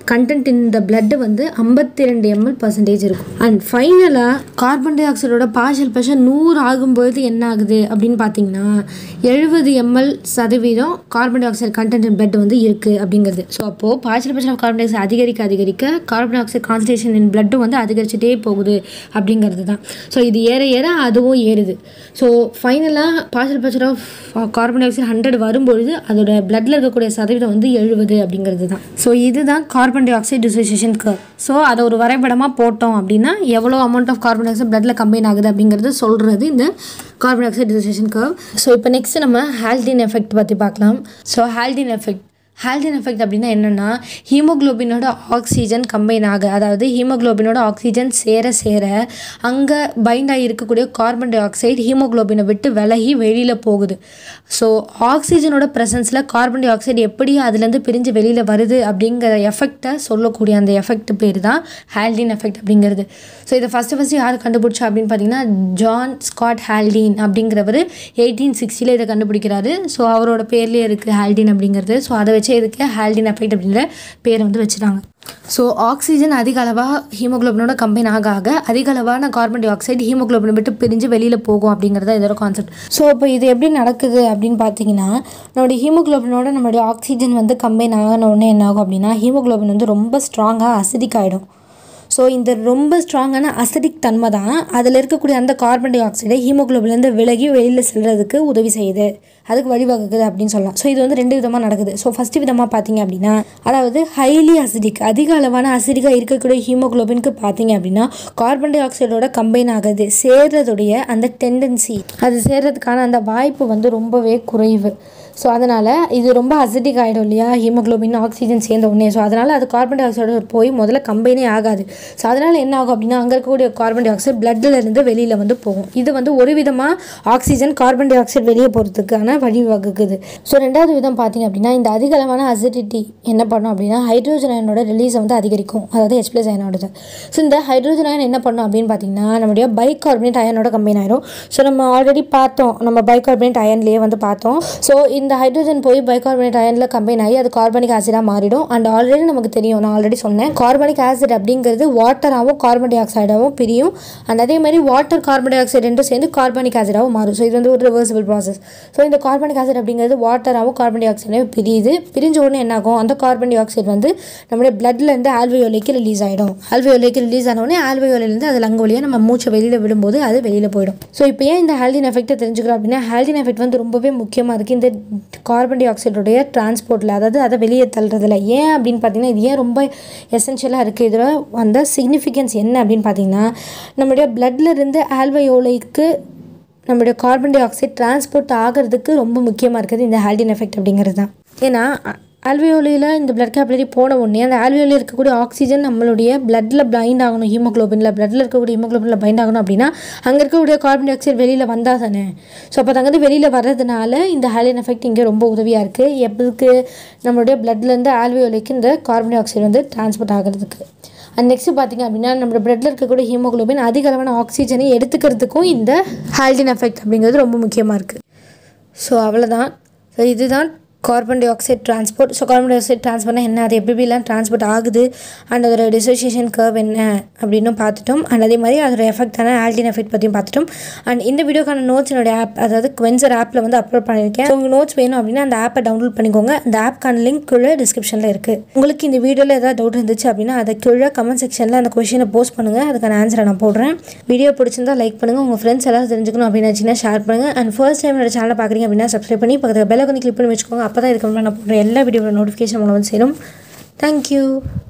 கண்டென்ட் இந்த பிளட்டு வந்து ஐம்பத்தி ரெண்டு எம்எல் பர்சன்டேஜ் இருக்கும் அண்ட் ஃபைனலாக கார்பன் டை ஆக்சைடோட பார்ஷியல் ப்ரெஷர் நூறு ஆகும்போது என்ன ஆகுது அப்படின்னு பார்த்தீங்கன்னா எழுபது எம்எல் சதவீதம் carbon dioxide content in blood வந்து இருக்குது அப்படிங்கிறது ஸோ அப்போது partial pressure of carbon dioxide அதிகரிக்க அதிகரிக்க carbon dioxide concentration in பிளட்டும் வந்து அதிகரிச்சுட்டே போகுது அப்படிங்கிறது தான் ஸோ இது ஏற ஏற அதுவும் ஏறுது ஸோ ஃபைனலாக partial pressure of carbon dioxide hundred வரும்பொழுது அதோட பிளட்டில் இருக்கக்கூடிய சதவீதம் வந்து எழுபது அப்படிங்கிறது தான் ஸோ இதுதான் carbon dioxide dissociation curve so அதை ஒரு வரைபடமாக போட்டோம் அப்படின்னா எவ்வளோ amount of carbon dioxide பிளட்டில் கம்பைன் ஆகுது அப்படிங்கிறது சொல்கிறது இந்த carbon dioxide dissociation curve so இப்போ நெக்ஸ்ட் நம்ம ஹால்டின் எஃபெக்ட் பற்றி பார்க்கலாம் so Haldane effect Haldane effect அப்படின்னா என்னென்னா ஹீமோக்ளோபினோட ஆக்சிஜன் கம்பைன் ஆக அதாவது ஹீமோக்ளோபினோட ஆக்சிஜன் சேர சேர அங்கே பைண்ட் ஆகி இருக்கக்கூடிய கார்பன் டை ஆக்சைடு ஹீமோக்ளோபினை விட்டு விலகி வெளியில் போகுது ஸோ ஆக்சிஜனோட ப்ரெசன்ஸில் கார்பன் டை ஆக்சைடு எப்படி அதுலேருந்து பிரிஞ்சு வெளியில் வருது அப்படிங்கிற எஃபெக்டை சொல்லக்கூடிய அந்த எஃபெக்ட் பேர் தான் ஹால்டின் எஃபெக்ட் அப்படிங்கிறது ஸோ இதை ஃபஸ்ட்டு ஃபஸ்ட்டு யார் கண்டுபிடிச்சா அப்படின்னு பார்த்தீங்கன்னா ஜான் ஸ்காட் ஹால்டின் அப்படிங்கிறவர் எயிட்டீன் சிக்ஸ்டியில் இதை கண்டுபிடிக்கிறாரு ஸோ அவரோட பேர்லேயே இருக்குது ஹால்டின் அப்படிங்கிறது ஸோ அதை வச்சு இதுக்கு ஹால்டின் எஃபெக்ட் அப்படிங்கிற பேரை வந்து வச்சுட்டாங்க ஸோ ஆக்சிஜன் அதிக அளவாக ஹீமோக்ளோபினோட கம்பைன் ஆக ஆக அதிக அளவான கார்பன் டை ஆக்சைடு ஹீமோக்ளோபினை விட்டு பிரிஞ்சு வெளியில் போகும் அப்படிங்கிறது இதோட கான்செப்ட் ஸோ இப்போ இது எப்படி நடக்குது அப்படின்னு பார்த்தீங்கன்னா நம்மளுடைய ஹீமோக்ளோபினோட நம்மளுடைய ஆக்சிஜன் வந்து கம்பைன் ஆகின உடனே என்ன ஆகும் அப்படின்னா ஹீமோக்ளோபின் வந்து ரொம்ப ஸ்ட்ராங்காக அசிடிக் ஆகிடும் ஸோ இந்த ரொம்ப ஸ்ட்ராங்கான அசிடிக் தன்மை தான் அதில் இருக்கக்கூடிய அந்த கார்பன் டை ஆக்சைடை ஹீமோக்ளோபின்லேருந்து விலகி வெளியில் செல்றதுக்கு உதவி செய்யுது அதுக்கு வழிவகுக்குது அப்படின்னு சொல்லலாம் ஸோ இது வந்து ரெண்டு விதமாக நடக்குது ஸோ ஃபஸ்ட்டு விதமாக பார்த்தீங்க அப்படின்னா அதாவது ஹைலி அசிடிக் அதிக அளவான அசிடிக்காக இருக்கக்கூடிய ஹீமோக்ளோபினுக்கு பார்த்தீங்க அப்படின்னா கார்பன் டை ஆக்சைடோட கம்பைன் ஆகுது சேர்றதுடைய அந்த டெண்டன்சி அது சேர்றதுக்கான அந்த வாய்ப்பு வந்து ரொம்பவே குறைவு ஸோ அதனால் இது ரொம்ப அசிடிக் ஆகிடும் இல்லையா ஹீமோக்ளோபின் ஆக்சிஜன் சேர்ந்த உடனே ஸோ அதனால் அது கார்பன் டை ஆக்சைடு போய் முதல்ல கம்பைனே ஆகாது ஸோ அதனால் என்ன ஆகும் அப்படின்னா அங்கே இருக்கக்கூடிய கார்பன் டை ஆக்சைடு பிளட்டில் இருந்து வெளியில் வந்து போகும் இது வந்து ஒரு விதமாக ஆக்சிஜன் கார்பன் டை ஆக்சைடு வெளியே போகிறதுக்கான வழிவகுக்குது ஸோ ரெண்டாவது விதம் பார்த்தீங்க அப்படின்னா இந்த அதிக அளவான அசிடிட்டி என்ன பண்ணும் அப்படின்னா ஹைட்ரோஜன் அயனோட ரிலீஸை வந்து அதிகரிக்கும் அதாவது ஹெச் பிளஸ் அயனோடது ஸோ இந்த ஹைட்ரோஜன் அயன் என்ன பண்ணும் அப்படின்னு பார்த்தீங்கன்னா நம்முடைய பைகார்பனேட் அயனோட கம்பைன் ஆயிரும் ஸோ நம்ம ஆல்ரெடி பார்த்தோம் நம்ம பைகார்பனேட் அயன்லேயே வந்து பார்த்தோம் ஸோ இந்த ஹைட்ரோஜன் போய் பைகார்பனேட் அயனில் கம்பைன் ஆகி அது கார்பனிக் ஆசிடாக மாறிடும் அண்ட் ஆல்ரெடி நமக்கு தெரியும் நான் ஆல்ரெடி சொன்னேன் கார்பனிக் ஆசிட் அப்படிங்கிறது வாட்டராகவும் கார்பன் டை ஆக்சைடாகவும் பிரியும் அண்ட் அதே மாதிரி வாட்டர் கார்பன் டை ஆக்சைடு ரெண்டும் சேர்ந்து கார்பனிக் ஆசிடாகவும் மாறும் ஸோ இது வந்து ஒரு ரிவர்சிபிள் ப்ராசஸ் ஸோ இந்த கார்பனிக் ஆசிட் அப்படிங்கிறது வாட்டராகவும் கார்பன் டை ஆக்சைடாகவும் பிரியுது பிரிஞ்ச உடனே என்ன ஆகும் அந்த கார்பன் டை ஆக்சைடு வந்து நம்மளுடைய பிளட்லேருந்து ஆல்வியோலைக்கு ரிலீஸ் ஆகிடும் ஆல்வியோலைக்கு ரிலீஸ் ஆன உடனே ஆல்வியோலேருந்து அது லங்க வழியாக நம்ம மூச்சை வெளியில் விடும்போது அது வெளியில் போயிடும் ஸோ இப்போ ஏன் இந்த ஹால்டின் எஃபெக்ட்டை தெரிஞ்சுக்கிறோம் அப்படின்னா ஹால்டின் எஃபெக்ட் வந்து ரொம்பவே முக்கியமாக இருக்குது இந்த கார்பன் டை ஆக்சைடுடைய டிரான்ஸ்போர்ட்டில் அதாவது அதை வெளியே தள்ளுறதுல ஏன் அப்படின்னு பார்த்தீங்கன்னா இது ஏன் ரொம்ப எசென்ஷியலாக இருக்குது இதில் அந்த சிக்னிஃபிகன்ஸ் என்ன அப்படின்னு பார்த்தீங்கன்னா நம்மளுடைய பிளட்ல இருந்து ஆல்வையோலைக்கு நம்மளுடைய கார்பன் டை ஆக்சைடு டிரான்ஸ்போர்ட் ஆகிறதுக்கு ரொம்ப முக்கியமாக இருக்குது இந்த ஹால்டின் எஃபெக்ட் அப்படிங்கிறது தான் ஏன்னா ஆல்வியோலியில் இந்த பிளட் கேப்லரி போன உடனே அந்த ஆல்வியோலில் இருக்கக்கூடிய ஆக்சிஜன் நம்மளுடைய பிளட்டில் பைண்ட் ஆகணும் ஹீமோக்ளோபினில் பிளட்டில் இருக்கக்கூடிய ஹீமோக்ளோபினில் பைண்ட் ஆகணும் அப்படின்னா அங்கே இருக்கக்கூடிய கார்பன் டை ஆக்சைடு வெளியில் வந்தால் தானே ஸோ அப்போ அங்கேருந்து வெளியில் வர்றதுனால இந்த ஹாலின் எஃபெக்ட் இங்கே ரொம்ப உதவியாக இருக்குது எப்போதுக்கு நம்மளுடைய பிளட்லேருந்து ஆல்வியோலிக்கு இந்த கார்பன் டை ஆக்சைடு வந்து டிரான்ஸ்போர்ட் ஆகிறதுக்கு அண்ட் நெக்ஸ்ட் பார்த்தீங்க அப்படின்னா நம்ம பிளட்டில் இருக்கக்கூடிய ஹீமோக்ளோபின் அதிக அளவான ஆக்சிஜனை எடுத்துக்கிறதுக்கும் இந்த ஹால்டின் எஃபெக்ட் அப்படிங்கிறது ரொம்ப முக்கியமாக இருக்குது ஸோ அவ்வளோதான் ஸோ இதுதான் carbon dioxide transport so carbon dioxide டிரான்ஸ்போர்ட்னா என்ன அது எப்படி எப்படிலாம் டிரான்ஸ்போர்ட் ஆகுது அண்ட் அதோட டிசோசியேஷன் கர்வ் என்ன அப்படின்னு பார்த்துட்டோம் அண்ட் அதே மாதிரி அதோட எஃபெக்டான ஆல்டின் எஃபெக்ட் பற்றியும் பார்த்துட்டோம் அண்ட் இந்த வீடியோக்கான நோட்ஸ் என்னோட ஆப் அதாவது குவென்சர் ஆப்பில் வந்து அப்லோட் பண்ணியிருக்கேன் ஸோ உங்கள் நோட்ஸ் வேணும் அப்படின்னா அந்த ஆப்பை டவுன்லோட் பண்ணிக்கோங்க அந்த ஆப்க்கான லிங்க் கீழே டிஸ்கிரிப்ஷனில் இருக்குது உங்களுக்கு இந்த வீடியோவில் ஏதாவது டவுட் இருந்துச்சு அப்படின்னா அதை கீழே கமெண்ட் செக்ஷனில் அந்த கொஷினை போஸ்ட் பண்ணுங்கள் அதுக்கான ஆன்சரை நான் போடுறேன் வீடியோ பிடிச்சிருந்தா லைக் பண்ணுங்கள் உங்கள் ஃப்ரெண்ட்ஸ் எல்லாரும் தெரிஞ்சுக்கணும் அப்படின்னு நினச்சிங்கன்னா ஷேர் பண்ணுங்கள் அண்ட் ஃபர்ஸ்ட் டைம் என்னோட சேனலை பார்க்குறீங்க அப்படின்னா சப்ஸ்கிரைப் பண்ணி பக்கத்தில் பெல் ஐக்கனை கிளிக் பண்ணி வச்சுக்கோங்க அப்போ தான் இதுக்கு முன்னாடி நான் போடுற எல்லா வீடியோட நோட்டிஃபிகேஷன் உங்களை வந்து சேரும் தேங்க்யூ